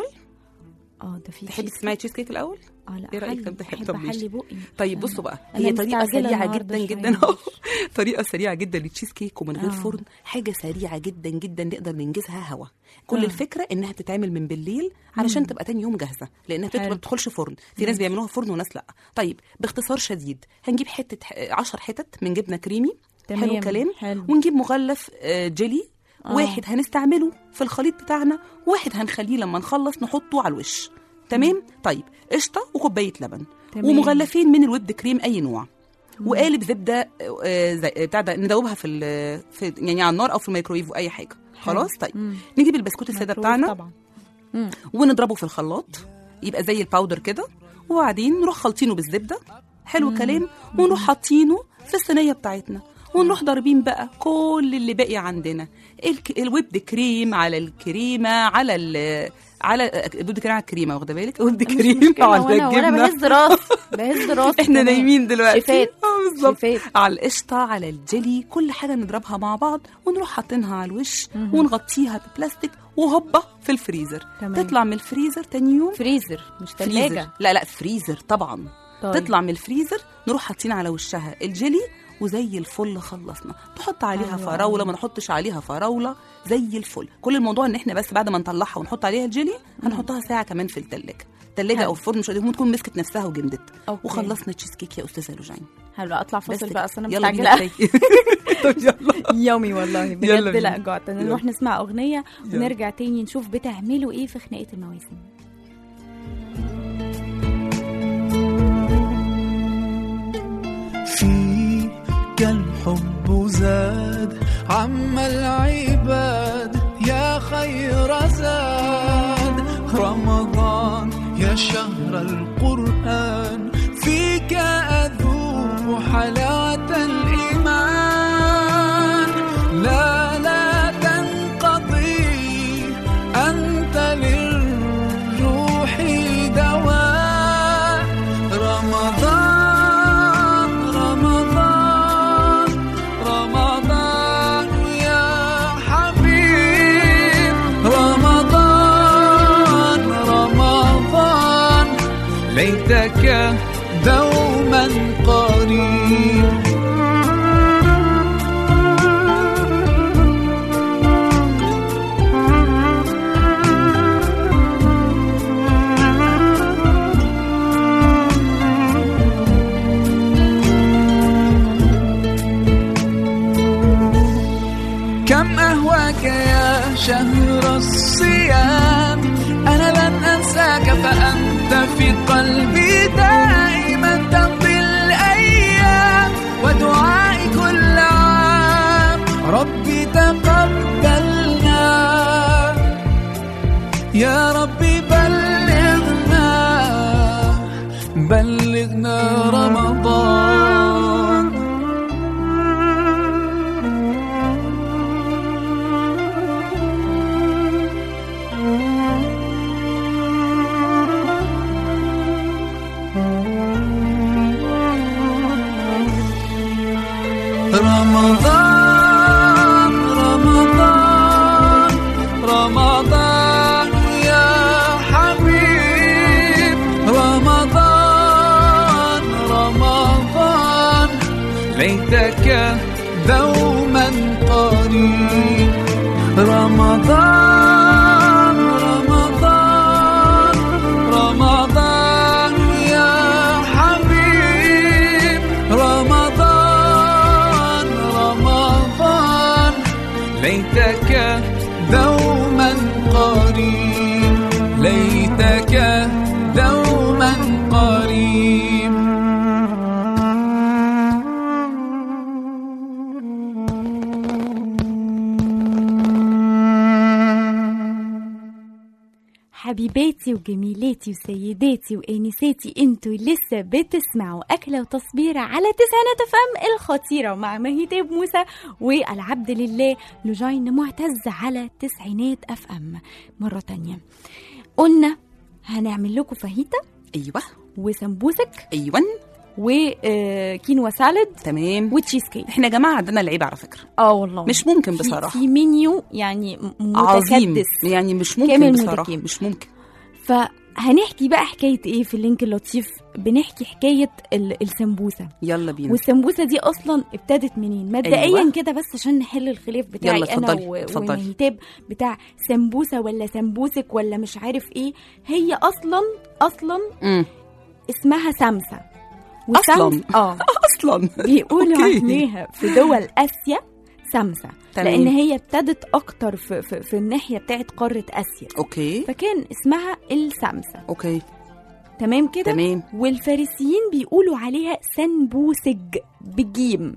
اه ده في تحبي cheese تسمعي تشيز كيك الاول اه لا إيه رأيك؟ حلي. طب تحب- بحب طب ماشي. احلي بقي طيب عشان- بصوا بقى أنا هي طريقه مستعجلة سريعه النهاردة جدا شوية، جدا معلش. طريقه سريعه جدا للتشيز كيك ومن غير آه. فرن حاجه سريعه جدا جدا نقدر ننجزها هوا كل آه. الفكره انها بتتعمل من بالليل علشان تبقى تاني يوم جاهزه لانها بتدخل- حلو. ما بتدخلش فرن في ناس بيعملوها فرن وناس لا طيب باختصار شديد هنجيب حته 10 حتت من جبنه كريمي حلو تمام، الكلام حلو. ونجيب مغلف آه، جيلي آه. واحد هنستعمله في الخليط بتاعنا واحد هنخليه لما نخلص نحطه على الوش تمام طيب قشطه وكوبايه لبن تمام. ومغلفين من الويب كريم اي نوع وقالب زبده آه، زي بتاع ده ندوبها في, ال- في يعني على النار او في الميكرويف واي حاجه خلاص طيب مم. نجيب البسكوت الساده ميكرويف بتاعنا طبعا مم. ونضربه في الخلاط يبقى زي الباودر كده وبعدين نروح خالطينه بالزبده حلو الكلام ونروح حاطينه في الصينيه بتاعتنا ونروح ضاربين بقى كل اللي باقي عندنا الك... الويب كريم على الكريمه على ال... على الويب كريم على الكريمه واخده بالك الويب مش كريم مشكلة، على وانا وانا الجبنه بهز راسي بهز راسي احنا كمان. نايمين دلوقتي شفات اه بالظبط شفات. على القشطه على الجيلي كل حاجه نضربها مع بعض ونروح حاطينها على الوش ونغطيها ببلاستيك وهوبا في الفريزر تمام. تطلع من الفريزر تاني يوم فريزر مش فريزر ثلاجه لا لا فريزر طبعا طيب. تطلع من الفريزر نروح حاطين على وشها الجيلي وزي الفل خلصنا تحط عليها أيوة. فراوله ما نحطش عليها فراوله زي الفل كل الموضوع ان احنا بس بعد ما نطلعها ونحط عليها الجيلي هنحطها ساعه كمان في التلاجة التلاجة حلو. او الفرن مش ممكن تكون مسكت نفسها وجمدت أوكي. وخلصنا تشيز كيك يا استاذه لوجين حلو اطلع فاصل بس بقى اصل انا يلا بينا مستعجله كفاية. طب يلا يومي والله بجد يلا لا بينا. جعت يلا. نروح نسمع اغنيه يلا. ونرجع تاني نشوف بتعملوا ايه في خناقه المواسم فيك الحب زاد عم العباد يا خير زاد رمضان يا شهر القرآن فيك أذوق حلاوة الإيمان لا لا تنقضي أنت للروح دواء رمضان رمضان رمضان يا حبيب رمضان رمضان ليتك دوما قريب كم أهواك يا شهر الصيام أنا لن أنساك فأنت في قلبي دائما تمضي الأيام ودعائي كل عام ربي تقبلنا يا ربي بلغنا بلغنا رمضان رمضان رمضان رمضان يا حبيب رمضان رمضان ليتك دوما قريب رمضان رمضان رمضان يا حبيب رمضان رمضان ليتك دوما قريب ليتك دوما قريب حبيباتي وجميلاتي وسيداتي وانساتي انتوا لسه بتسمعوا اكله وتصبيره على تسعينات اف ام الخطيره مع مهيتاب موسى والعبد لله لجين معتز على تسعينات اف ام مره تانية قلنا هنعمل لكم فاهيتا ايوه وسمبوسك ايوه وكينوا سالاد تمام وتشيز كيك احنا يا جماعه عندنا العيب على فكره اه والله مش ممكن في- بصراحه في منيو يعني م- عظيم متكدس يعني مش ممكن كامل بصراحه متكامل. مش ممكن فهنحكي بقى حكايه ايه في اللينك اللطيف بنحكي حكايه ال- السمبوسه يلا بينا والسمبوسه دي اصلا ابتدت منين مبدئيا أيوة. كده بس عشان نحل الخلاف بتاعي يلا انا اتفضلي، و- اتفضلي. ومهيتاب بتاع سمبوسه ولا سمبوسك ولا مش عارف ايه هي اصلا اصلا امم اسمها سمسه أصلاً. وسمس- اه اصلا بيقولوا أوكي. عليها في دول اسيا سمسه تمام. لان هي ابتدت اكتر في, في, في الناحيه بتاعت قاره اسيا اوكي فكان اسمها السمسه اوكي تمام كده تمام والفارسيين بيقولوا عليها سنبوسج بجيم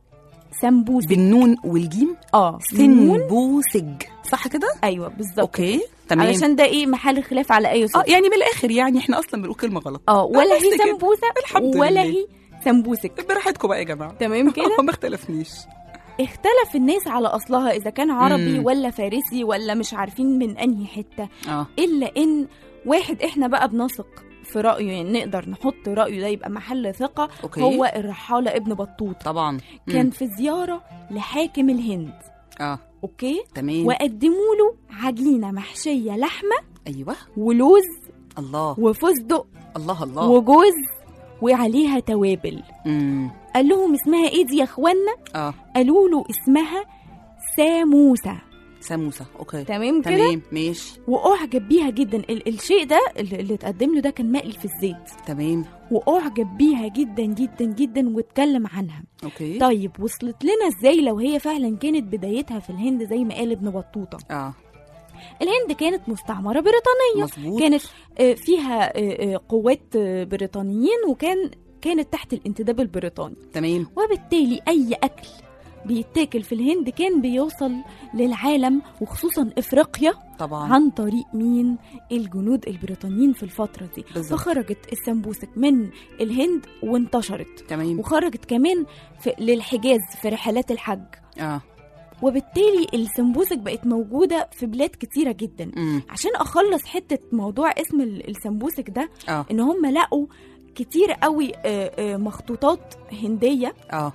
سمبوسج بالنون والجيم اه بالنون سنبوسج صح كده ايوه بالظبط اوكي تمام علشان ده ايه محل خلاف على اي اه صوت يعني من الاخر يعني احنا اصلا بنقول كلمه غلط اه ولا بس هي كده. سمبوسه الحمد ولا لله. هي سمبوسك براحتكم بقى يا جماعه تمام كده ما اختلفنيش اختلف الناس على اصلها اذا كان عربي مم. ولا فارسي ولا مش عارفين من انهي حته اه الا ان واحد احنا بقى بنثق في رايه يعني نقدر نحط رايه ده يبقى محل ثقه اوكي هو الرحاله ابن بطوط طبعا كان مم. في زياره لحاكم الهند اه اوكي تمام وقدموا له عجينه محشيه لحمه ايوه ولوز الله وفستق الله الله وجوز وعليها توابل امم قال لهم اسمها ايه دي يا اخوانا اه قالوا له اسمها ساموسه سموسه اوكي تمام كده تمام ماشي واعجب بيها جدا ال- الشيء ده اللي اللي اتقدم له ده كان مقلي في الزيت تمام واعجب بيها جدا جدا جدا واتكلم عنها اوكي طيب وصلت لنا ازاي لو هي فعلا كانت بدايتها في الهند زي ما قال ابن بطوطه اه الهند كانت مستعمره بريطانيه مظبوط كانت آه، فيها آه، آه، قوات آه، بريطانيين وكان كانت تحت الانتداب البريطاني تمام وبالتالي اي اكل بيتاكل في الهند كان بيوصل للعالم وخصوصا افريقيا طبعا عن طريق مين الجنود البريطانيين في الفتره دي بالظبط فخرجت السمبوسك من الهند وانتشرت تمام وخرجت كمان في للحجاز في رحلات الحج اه وبالتالي السمبوسك بقت موجوده في بلاد كتيره جدا امم عشان اخلص حته موضوع اسم ال- السمبوسك ده اه ان هم لقوا كتير قوي آه، آه، مخطوطات هنديه اه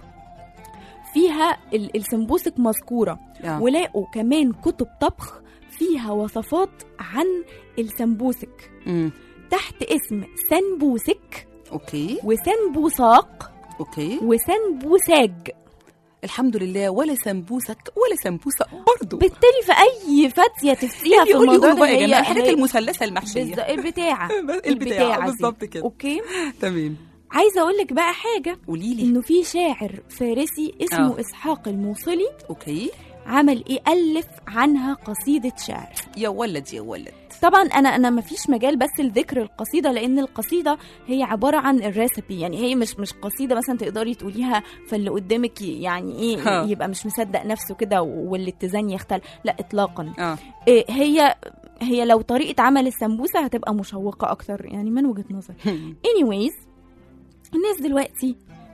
فيها ال- السمبوسك مذكوره اه ولقوا كمان كتب طبخ فيها وصفات عن السمبوسك امم تحت اسم سنبوسك اوكي وسنبوساق اوكي وسنبوساج الحمد لله ولا سمبوسك ولا سمبوسه برضو بالتالي في اي فتيه تفتيها في قولي الموضوع قولوا ده بقى يا هي جماعه الحاجات هي- المثلثه المحشيه بالظ- البتاعه البتاعه البتاعه دي. بالظبط كده اوكي تمام عايزه اقول لك بقى حاجه قولي لي انه في شاعر فارسي اسمه آه. اسحاق الموصلي اوكي عمل ايه الف عنها قصيده شعر يا ولد يا ولد طبعا انا انا ما فيش مجال بس لذكر القصيده لان القصيده هي عباره عن الريسبي يعني هي مش مش قصيده مثلا تقدري تقوليها فاللي قدامك يعني ايه ها. يبقى مش مصدق نفسه كده والاتزان يختل لا اطلاقا اه إيه هي هي لو طريقه عمل السمبوسه هتبقى مشوقه اكتر يعني من وجهه نظري anyways الناس دلوقتي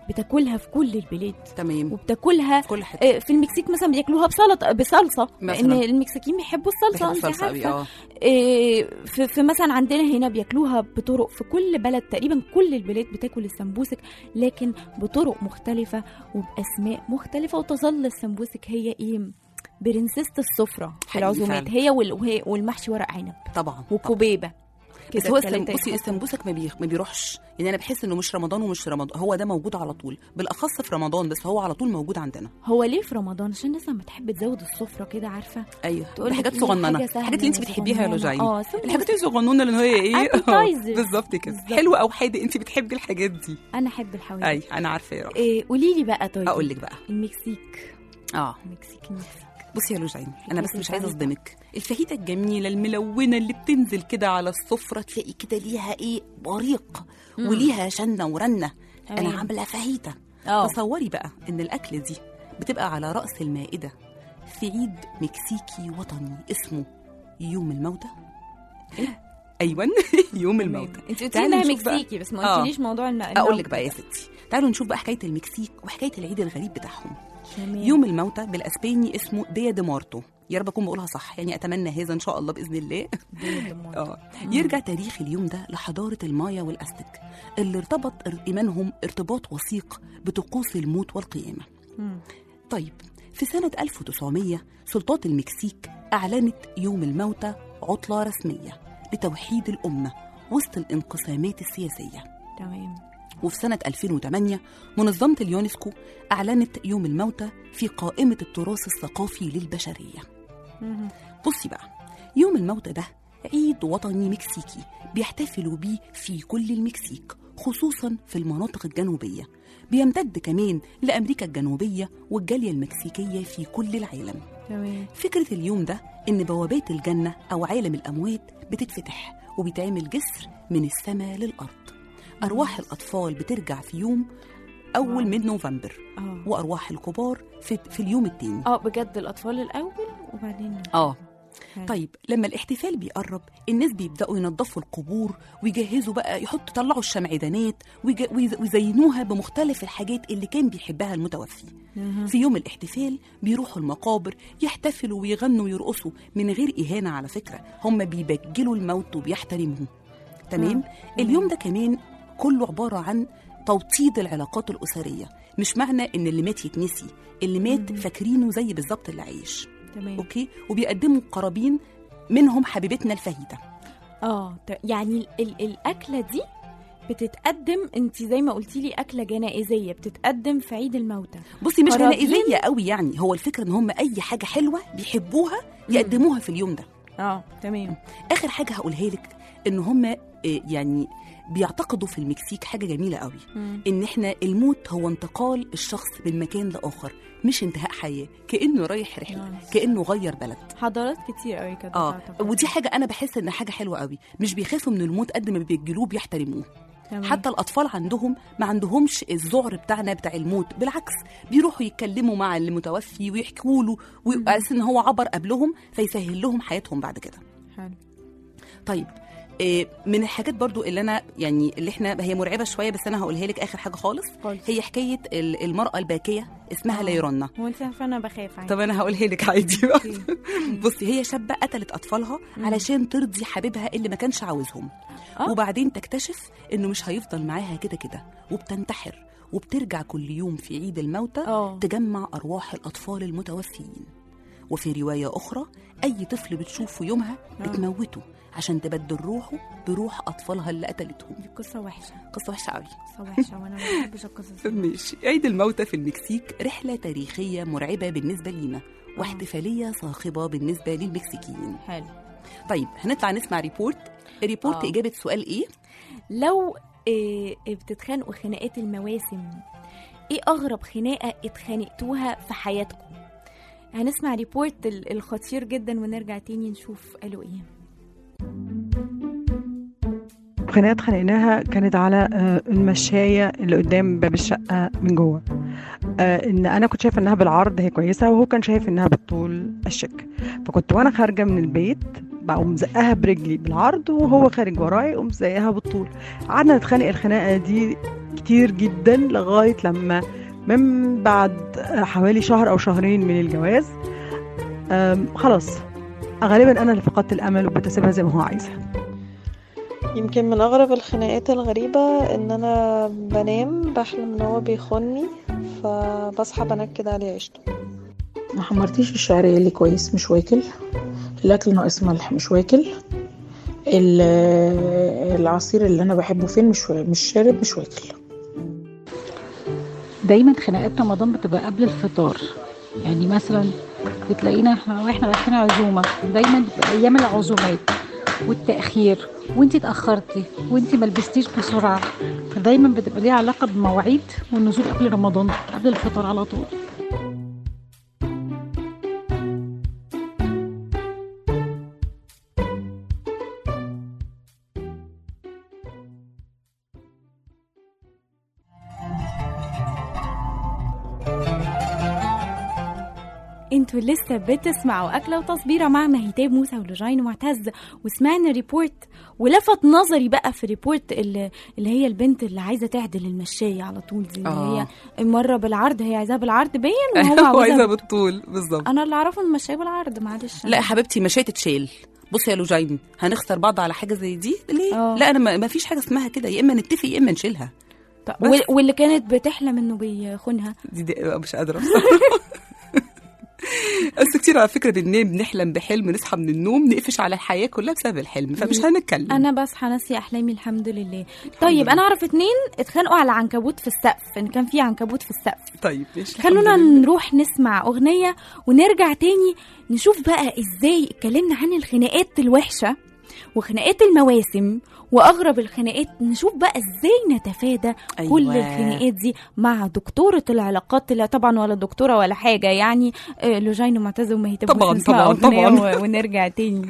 بتاكلها في كل البلاد تمام وبتاكلها في كل حته آه، في المكسيك مثلا بياكلوها بسلطه بصلصه لان مثلاً. المكسيكيين بيحبوا الصلصه بحب انت الصلصه قوي عارفه اه إيه، في, في مثلا عندنا هنا بياكلوها بطرق في كل بلد تقريبا كل البلاد بتاكل السمبوسك لكن بطرق مختلفة وبأسماء مختلفة وتظل السمبوسك هي ايه برنسيسة السفرة في حقيقي العزومات فعلا. هي وال- وهي- والمحشي ورق عنب طبعا وكوبيبة بس كده هو التلاتة السم... بصي يتحطوا. السمبوسك ما, بي... ما بيروحش يعني انا بحس انه مش رمضان ومش رمضان هو ده موجود على طول بالاخص في رمضان بس هو على طول موجود عندنا هو ليه في رمضان عشان الناس لما تحب تزود السفرة كده عارفة ايوه تقول لك حاجات إيه، صغننه حاجة سهلة الحاجات اللي انت بتحبيها يا وصغننة. لوجين اه سمبوسك. الحاجات الصغنونه اللي هي ايه Appetizers. بالظبط كده بالظبط. حلوه او حادق انت بتحبي الحاجات دي انا احب الحوادق اي انا عارفه يا رب إيه قولي لي بقى طيب اقول لك بقى المكسيك اه المكسيك المكسيك بصي يا لوجين انا بس مش عايزه الفاهيتا. اصدمك الفاهيتا الجميله الملونه اللي بتنزل كده على السفره تلاقي كده ليها ايه بريق وليها شنه ورنه انا تمام. عامله فاهيتا اه تصوري بقى ان الاكله دي بتبقى على راس المائده في عيد مكسيكي وطني اسمه يوم الموتى إيه؟ ايوه يوم الموتى انت قلتي تعالي انها نشوف بقى. مكسيكي بس ما آه. قلتليش موضوع الم... اقول لك بقى يا ستي تعالوا نشوف بقى حكايه المكسيك وحكايه العيد الغريب بتاعهم تمام. يوم الموتى بالاسباني اسمه ديا دي مارتو يا رب اكون بقولها صح يعني اتمنى هذا ان شاء الله باذن الله اه يرجع تاريخ اليوم ده لحضاره المايا والاستك اللي ارتبط ار- ايمانهم ارتباط وثيق بطقوس الموت والقيامه مم. طيب في سنة 1900 سلطات المكسيك أعلنت يوم الموتى عطلة رسمية لتوحيد الأمة وسط الانقسامات السياسية تمام وفي سنة 2008 منظمة اليونسكو أعلنت يوم الموتى في قائمة التراث الثقافي للبشرية مهم. بصي بقى يوم الموتى ده عيد وطني مكسيكي بيحتفلوا بيه في كل المكسيك خصوصا في المناطق الجنوبية بيمتد كمان لأمريكا الجنوبية والجالية المكسيكية في كل العالم تمام فكرة اليوم ده إن بوابات الجنة أو عالم الأموات بتتفتح وبيتعمل جسر من السماء للأرض أرواح الأطفال بترجع في يوم أول واو. من نوفمبر اه وأرواح الكبار في, في اليوم التاني اه بجد الاطفال الاول وبعدين آه حلو. طيب لما الاحتفال بيقرب الناس بيبداوا ينظفوا القبور ويجهزوا بقى يحطوا يطلعوا الشمعدانات ويج- ويز- ويزينوها بمختلف الحاجات اللي كان بيحبها المتوفي أها. في يوم الاحتفال بيروحوا المقابر يحتفلوا ويغنوا ويرقصوا من غير إهانة على فكرة هم بيبجلوا الموت وبيحترموه تمام اليوم ده كمان كله عبارة عن توطيد العلاقات الأسرية مش معنى إن اللي مات يتنسي اللي مات فاكرينه زي بالظبط اللي عايش تمام اوكي وبيقدموا قرابين منهم حبيبتنا الفهيده اه ت- يعني ال- ال- الاكله دي بتتقدم انت زي ما قلتي لي اكله جنائزيه بتتقدم في عيد الموتى بصي مش قرابين؟ جنائزيه قوي يعني هو الفكره ان هم اي حاجه حلوه بيحبوها يقدموها في اليوم ده اه تمام اخر حاجه هقولها لك ان هم آه، يعني بيعتقدوا في المكسيك حاجه جميله قوي مم. ان احنا الموت هو انتقال الشخص من مكان لاخر مش انتهاء حياه كانه رايح رحله نايس. كانه غير بلد حضارات كتير قوي كده اه تعتقد. ودي حاجه انا بحس ان حاجه حلوه قوي مش بيخافوا من الموت قد ما بيجلوه بيحترموه تمام. حتى الاطفال عندهم ما عندهمش الذعر بتاعنا بتاع الموت بالعكس بيروحوا يتكلموا مع المتوفي ويحكوا له ويبقى ان هو عبر قبلهم فيسهل لهم حياتهم بعد كده حلو طيب إيه، من الحاجات برضو اللي انا يعني اللي احنا هي مرعبه شويه بس انا هقولها لك اخر حاجه خالص خالص. هي حكايه ال- المراه الباكيه اسمها آه. ليرونا هو انت عارفه انا بخاف عادي طب انا هقولها لك عادي بقى أوكي. بصي هي شابه قتلت اطفالها علشان ترضي حبيبها اللي ما كانش عاوزهم آه. وبعدين تكتشف انه مش هيفضل معاها كده كده وبتنتحر وبترجع كل يوم في عيد الموتى آه. تجمع ارواح الاطفال المتوفيين وفي روايه اخرى اي طفل بتشوفه يومها بتموته عشان تبدل روحه بروح اطفالها اللي قتلتهم دي قصه وحشه قصه وحشه قوي قصه وحشه وانا ما بحبش القصص دي. ماشي عيد الموتى في المكسيك رحله تاريخيه مرعبه بالنسبه لينا واحتفاليه صاخبه بالنسبه للمكسيكيين حلو طيب هنطلع نسمع ريبورت ريبورت آه. اجابه سؤال ايه لو إيه بتتخانقوا خناقات المواسم ايه اغرب خناقه اتخانقتوها في حياتكم هنسمع ريبورت ال- الخطير جدا ونرجع تاني نشوف قالوا ايه خناقة اتخانقناها كانت على آه، المشاية اللي قدام باب الشقة من جوه آه، ان انا كنت شايفه انها بالعرض هي كويسه وهو كان شايف انها بالطول الشك فكنت وانا خارجه من البيت بقوم زقها برجلي بالعرض وهو خارج ورايا يقوم زقها بالطول قعدنا نتخانق الخناقه دي كتير جدا لغايه لما من بعد حوالي شهر او شهرين من الجواز أم، خلاص غالبا انا اللي فقدت الامل وبتسيبها زي ما هو عايزها يمكن من أغرب الخناقات الغريبة إن أنا بنام بحلم إن هو بيخوني فبصحى بنكد عليه عيشته ما حمرتيش الشعرية اللي كويس مش واكل الأكل ناقص ملح مش واكل ال- العصير اللي أنا بحبه فين مش مش شارب مش واكل دايما خناقات رمضان بتبقى قبل الفطار يعني مثلا بتلاقينا احنا واحنا رايحين عزومه دايما بتبقى ايام العزومات والتاخير وانتي اتاخرتي وانتي ما لبستيش بسرعه فدايما بتبقى ليها علاقه بمواعيد والنزول قبل رمضان قبل الفطار على طول انتوا لسه بتسمعوا أكلة وتصبيرة مع مهيتاب موسى ولجين ومعتز وسمعنا ريبورت ولفت نظري بقى في ريبورت اللي, اللي هي البنت اللي عايزة تعدل المشاية على طول دي اللي آه. هي مرة بالعرض هي عايزاها بالعرض باين وهو هو عاوزها عايزها بال- بالطول بالظبط أنا اللي أعرفه إن المشاية بالعرض معلش لا يا حبيبتي مشاية تتشال بصي يا لوجين هنخسر بعض على حاجه زي دي ليه آه. لا انا ما ما فيش حاجه اسمها كده يا اما نتفق يا اما نشيلها طب بس. وال- واللي كانت بتحلم إنه بيخونها دي, دي مش قادره بصراحه بس كتير على فكره بننام بنحلم بحلم نصحى من النوم نقفش على الحياه كلها بسبب الحلم فمش هنتكلم انا بصحى ناسي احلامي الحمد لله طيب انا اعرف اتنين اتخانقوا على عنكبوت في السقف ان كان في عنكبوت في السقف طيب ماشي خلونا الحمد لله. نروح نسمع اغنيه ونرجع تاني نشوف بقى ازاي اتكلمنا عن الخناقات الوحشه وخناقات المواسم واغرب الخناقات نشوف بقى ازاي نتفادى أيوة. كل الخناقات دي مع دكتوره العلاقات لا طبعا ولا دكتوره ولا حاجه يعني آه، لوجين ومعتز ومهيتب طبعاً، نسمع طبعاً، أغنية طبعاً. و- ونرجع تاني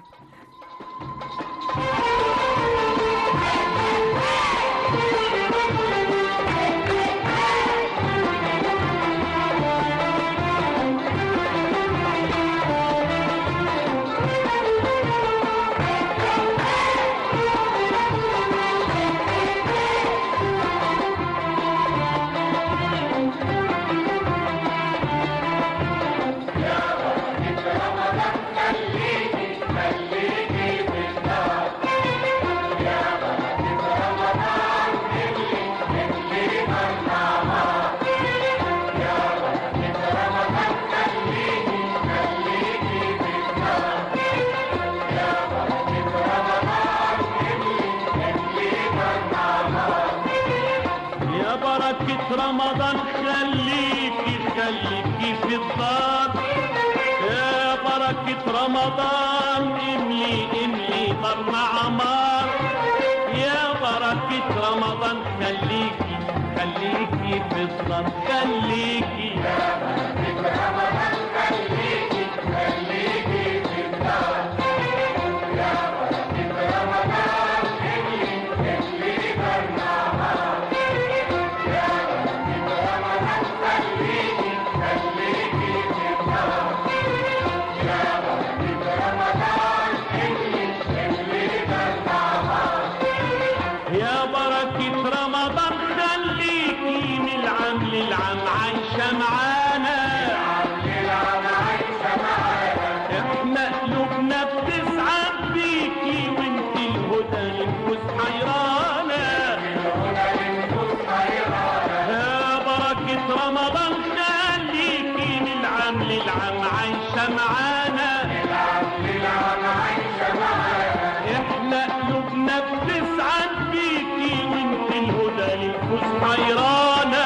يا بركة رمضان خليكي خليكي في الدار يا بركة رمضان املي املي طرنا عمار يا بركة رمضان خليكي خليكي في الدار خليكي يا بركة رمضان خليكي من العام للعام عايشة معانا احنا قلوبنا بتسعد بيكي وانت الهدى للنفوس حيرانة يا بركة رمضان خليكي من العام للعام عايشة معانا احنا قلوبنا بتسعد بيكي وانت الهدى للنفوس حيرانة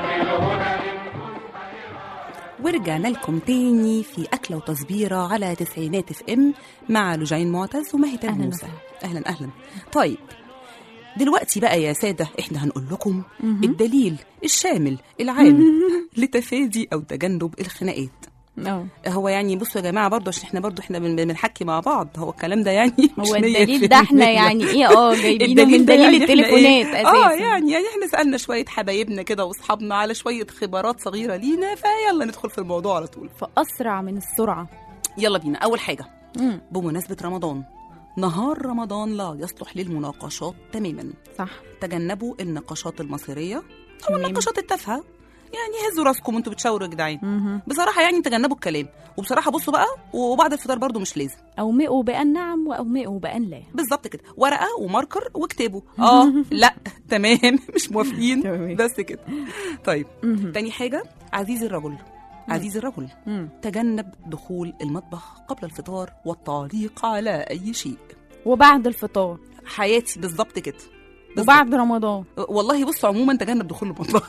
ورجعنا لكم تاني في أكلة وتصبيرة على تسعينات اف ام مع لجين معتز ومهتم أهلاً موسى أهلا أهلا طيب دلوقتي بقى يا سادة احنا هنقول لكم الدليل الشامل العام لتفادي أو تجنب الخناقات اه هو يعني بصوا يا جماعة برضو عشان احنا برضو احنا بن- بنحكي مع بعض هو الكلام ده يعني مش هو مية الدليل في ده احنا المية. يعني ايه اه جايبينه الدليل من ده دليل يعني إحنا التليفونات إيه؟ اساسا اه يعني يعني احنا سالنا شويه حبايبنا كده واصحابنا على شويه خبرات صغيره لينا فيلا ندخل في الموضوع على طول فاسرع من السرعه يلا بينا اول حاجه مم. بمناسبه رمضان نهار رمضان لا يصلح للمناقشات تماما صح تجنبوا النقاشات المصيريه او تمام. النقاشات التافهه يعني هزوا راسكم وانتوا بتشاوروا يا جدعان مهم. بصراحه يعني تجنبوا الكلام وبصراحه بصوا بقى وبعد الفطار برضو مش لازم أومئوا بأن نعم وأومئوا بأن لا بالظبط كده ورقه وماركر واكتبوا اه لا تمام مش موافقين تمام. بس كده طيب مهم. تاني حاجه عزيزي الرجل عزيزي الرجل مم. تجنب دخول المطبخ قبل الفطار والتعليق على اي شيء وبعد الفطار حياتي بالظبط كده بالظبط. وبعد رمضان والله بص عموما تجنب دخول المطبخ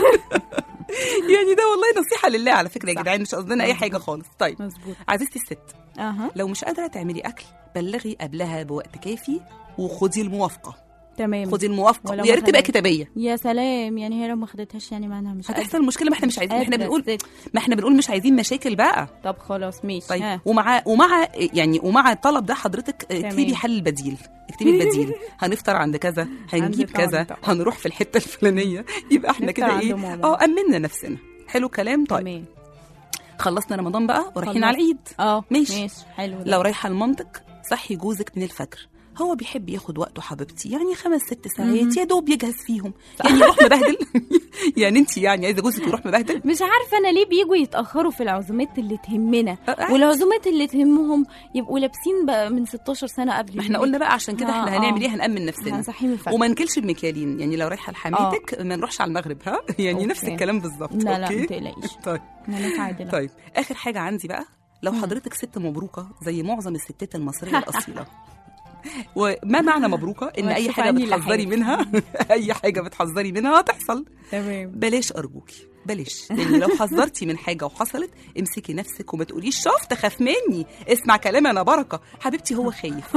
يعني ده والله نصيحه لله على فكره يا صح. جدعان مش قصدنا اي حاجه خالص طيب مظبوط عزيزتي الست اها لو مش قادره تعملي اكل بلغي قبلها بوقت كافي وخدي الموافقه تمام خدي الموافقه ولو ويا ما ريت تبقى خدت- كتابيه يا سلام يعني هي لو ما خدتهاش يعني معناها مش هتحصل المشكله ما احنا مش عايزين ما احنا قادرة بنقول الست. ما احنا بنقول مش عايزين مشاكل بقى طب خلاص ماشي طيب ها. ومع ومع يعني ومع الطلب ده حضرتك تمام. اكتبي حل البديل اكتبي البديل هنفطر عند كذا هنجيب عند كذا طنط. هنروح في الحته الفلانيه يبقى احنا نفطر كده عند ايه ماما. اه امنا نفسنا حلو كلام طيب تمام خلصنا رمضان بقى ورايحين خلصت. على العيد اه ماشي. ماشي حلو ده. لو رايحه المنطق صحي جوزك من الفجر هو بيحب ياخد وقته حبيبتي يعني خمس ست ساعات يا دوب يجهز فيهم يعني يروح مبهدل يعني انت يعني عايزه جوزك يروح مبهدل مش عارفه انا ليه بيجوا يتاخروا في العزومات اللي تهمنا أه، والعزومات اللي تهمهم يبقوا لابسين بقى من 16 سنه قبل ما احنا قلنا بقى عشان كده آه، احنا آه. هنعمل ايه هنأمن نفسنا هنصحيهم الفجر وما نكلش بمكيالين يعني لو رايحه لحماتك ما نروحش على المغرب ها يعني أوكي. نفس الكلام بالظبط لا لا أوكي؟ ما تقلقيش طيب انا عادله طيب اخر حاجه عندي بقى لو حضرتك ست مبروكه زي معظم الستات المصريه الاصيله وما معنى مبروكه ان ما اي تشوف حاجه عني بتحذري لحاجة. منها اي حاجه بتحذري منها هتحصل تمام بلاش ارجوكي بلاش يعني لو حذرتي من حاجه وحصلت امسكي نفسك وما تقوليش شفت خاف مني اسمع كلامي انا بركه حبيبتي هو خايف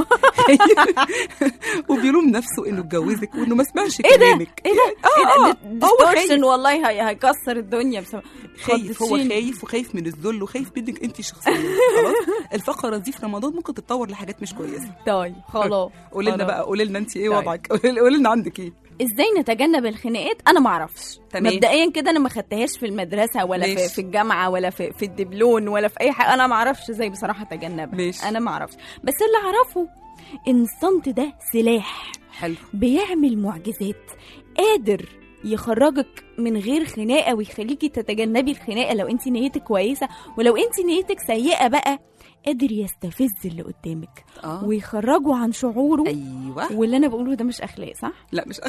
وبيلوم نفسه انه اتجوزك وانه ما سمعش ايه ده كلامك ايه ده اه ايه اه ده هو خايف ديستورشن والله هي- هيكسر الدنيا بسبب خايف هو خدتيني. خايف وخايف من الذل وخايف منك انت شخصيا خلاص الفقره دي في رمضان ممكن تتطور لحاجات مش كويسه طيب خلاص قولي لنا خلاص. بقى قولي لنا انت ايه طيب. وضعك قولي قولي لنا عندك ايه ازاي نتجنب الخناقات انا ما اعرفش تمام. مبدئيا كده انا ما خدتهاش في المدرسه ولا في, ماشي. في الجامعه ولا في, في الدبلون ولا في اي حاجه انا ما اعرفش ازاي بصراحه اتجنبها ماشي. انا ما اعرفش بس اللي اعرفه ان الصمت ده سلاح حلو بيعمل معجزات قادر يخرجك من غير خناقه ويخليكي تتجنبي الخناقه لو انت نيتك كويسه ولو انت نيتك سيئه بقى قادر يستفز اللي قدامك اه ويخرجه عن شعوره ايوه واللي انا بقوله ده مش اخلاق صح لا مش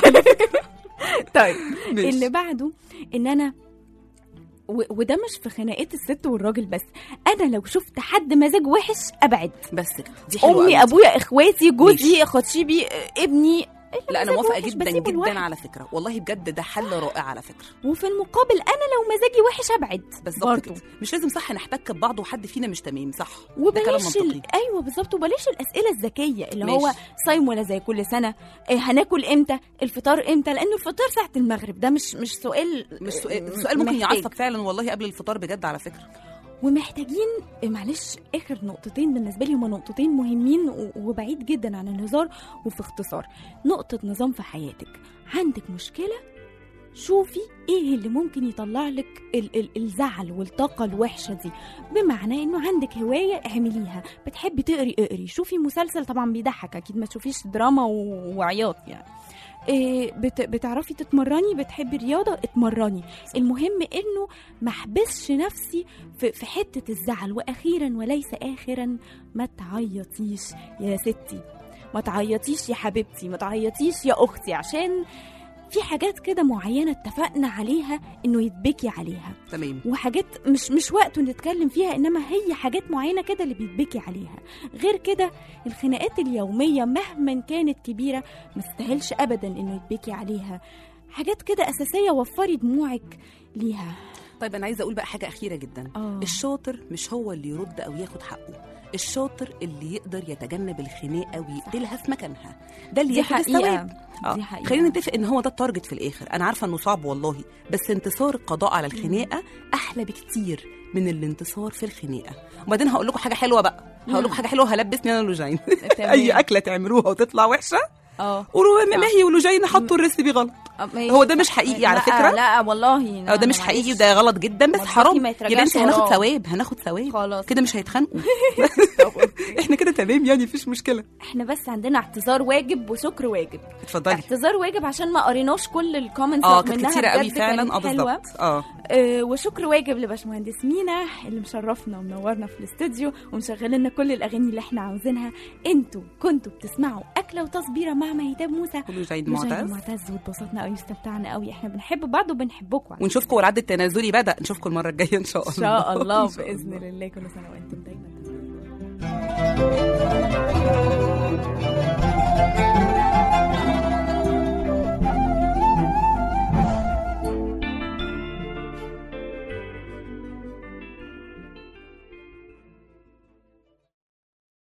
طيب ماشي. اللي بعده ان انا و... وده مش في خناقات الست والراجل بس انا لو شفت حد مزاج وحش ابعد بس كده دي حلوه امي قوي. ابويا اخواتي جوزي ماشي. خطيبي آه، ابني لا انا مزاجه موافقه وحش جدا بسيبه جدا لوحده. على فكره والله بجد ده حل رائع على فكره وفي المقابل انا لو مزاجي وحش ابعد بالظبط برضه. كده مش لازم صح نحتك ببعض وحد فينا مش تمام صح ده كلام وبلاش منطقي ال... ايوه بالظبط وبلاش الاسئله الذكيه اللي ماشي. هو صايم ولا زي كل سنه إيه هناكل امتى الفطار امتى لانه الفطار ساعه المغرب ده مش مش سؤال مش سؤال آه، سؤال ممكن محتاج. يعصب فعلا والله قبل الفطار بجد على فكره ومحتاجين معلش اخر نقطتين بالنسبه لي هما نقطتين مهمين و- وبعيد جدا عن الهزار وفي اختصار نقطه نظام في حياتك عندك مشكله شوفي ايه اللي ممكن يطلع لك ال- ال- الزعل والطاقه الوحشه دي بمعنى انه عندك هوايه اعمليها بتحبي تقري اقري شوفي مسلسل طبعا بيضحك اكيد ما تشوفيش دراما و- وعياط يعني إيه بت بتعرفي تتمرني بتحبي الرياضه اتمرني المهم انه ما احبسش نفسي في, في حته الزعل واخيرا وليس اخرا ما تعيطيش يا ستي ما تعيطيش يا حبيبتي ما تعيطيش يا اختي عشان في حاجات كده معينه اتفقنا عليها انه يتبكي عليها تمام وحاجات مش مش وقته نتكلم فيها انما هي حاجات معينه كده اللي بيتبكي عليها غير كده الخناقات اليوميه مهما كانت كبيره ما تستاهلش ابدا انه يتبكي عليها حاجات كده اساسيه وفري دموعك ليها طيب انا عايزه اقول بقى حاجه اخيره جدا آه. الشاطر مش هو اللي يرد او ياخد حقه الشاطر اللي يقدر يتجنب الخناقه ويقتلها في مكانها ده اللي دي ياخد حقيقة. الثواب دي آه. حقيقة. خلينا نتفق ان هو ده التارجت في الاخر انا عارفه انه صعب والله بس انتصار القضاء على الخناقه احلى بكتير من الانتصار في الخناقه وبعدين هقول لكم حاجه حلوه بقى هقول لكم حاجه حلوه هلبسني انا لوجين تمام. اي اكله تعملوها وتطلع وحشه اه قولوا صح. ما هي ولوجين حطوا الريسبي غلط هو ده مش حقيقي على لا، فكره لا والله هو ده مش حقيقي وده غلط جدا بس مصلحتي حرام ما يا يتراجعش بنتي هناخد وراه. ثواب هناخد ثواب خلاص كده مش هيتخانقوا احنا كده تمام يعني مفيش مشكله احنا بس عندنا اعتذار واجب وشكر واجب اتفضلي اعتذار واجب عشان ما قريناش كل الكومنتس اه رغم كانت إنها كتيره قوي بجد فعلا كانت اه حلوة. بالظبط اه آه، وشكر واجب لباشمهندس مينا اللي مشرفنا ومنورنا في الاستوديو ومشغل لنا كل الاغاني اللي احنا عاوزينها انتوا كنتوا بتسمعوا اكله وتصبيره مع مهيتاب موسى كله جيد وجيد معتز معتز واتبسطنا قوي واستمتعنا قوي احنا بنحب بعض وبنحبكم على ونشوفكم والعد التنازلي بدا نشوفكم المره الجايه ان شاء ان الله شاء الله إن شاء باذن الله كل سنه وانتم دايما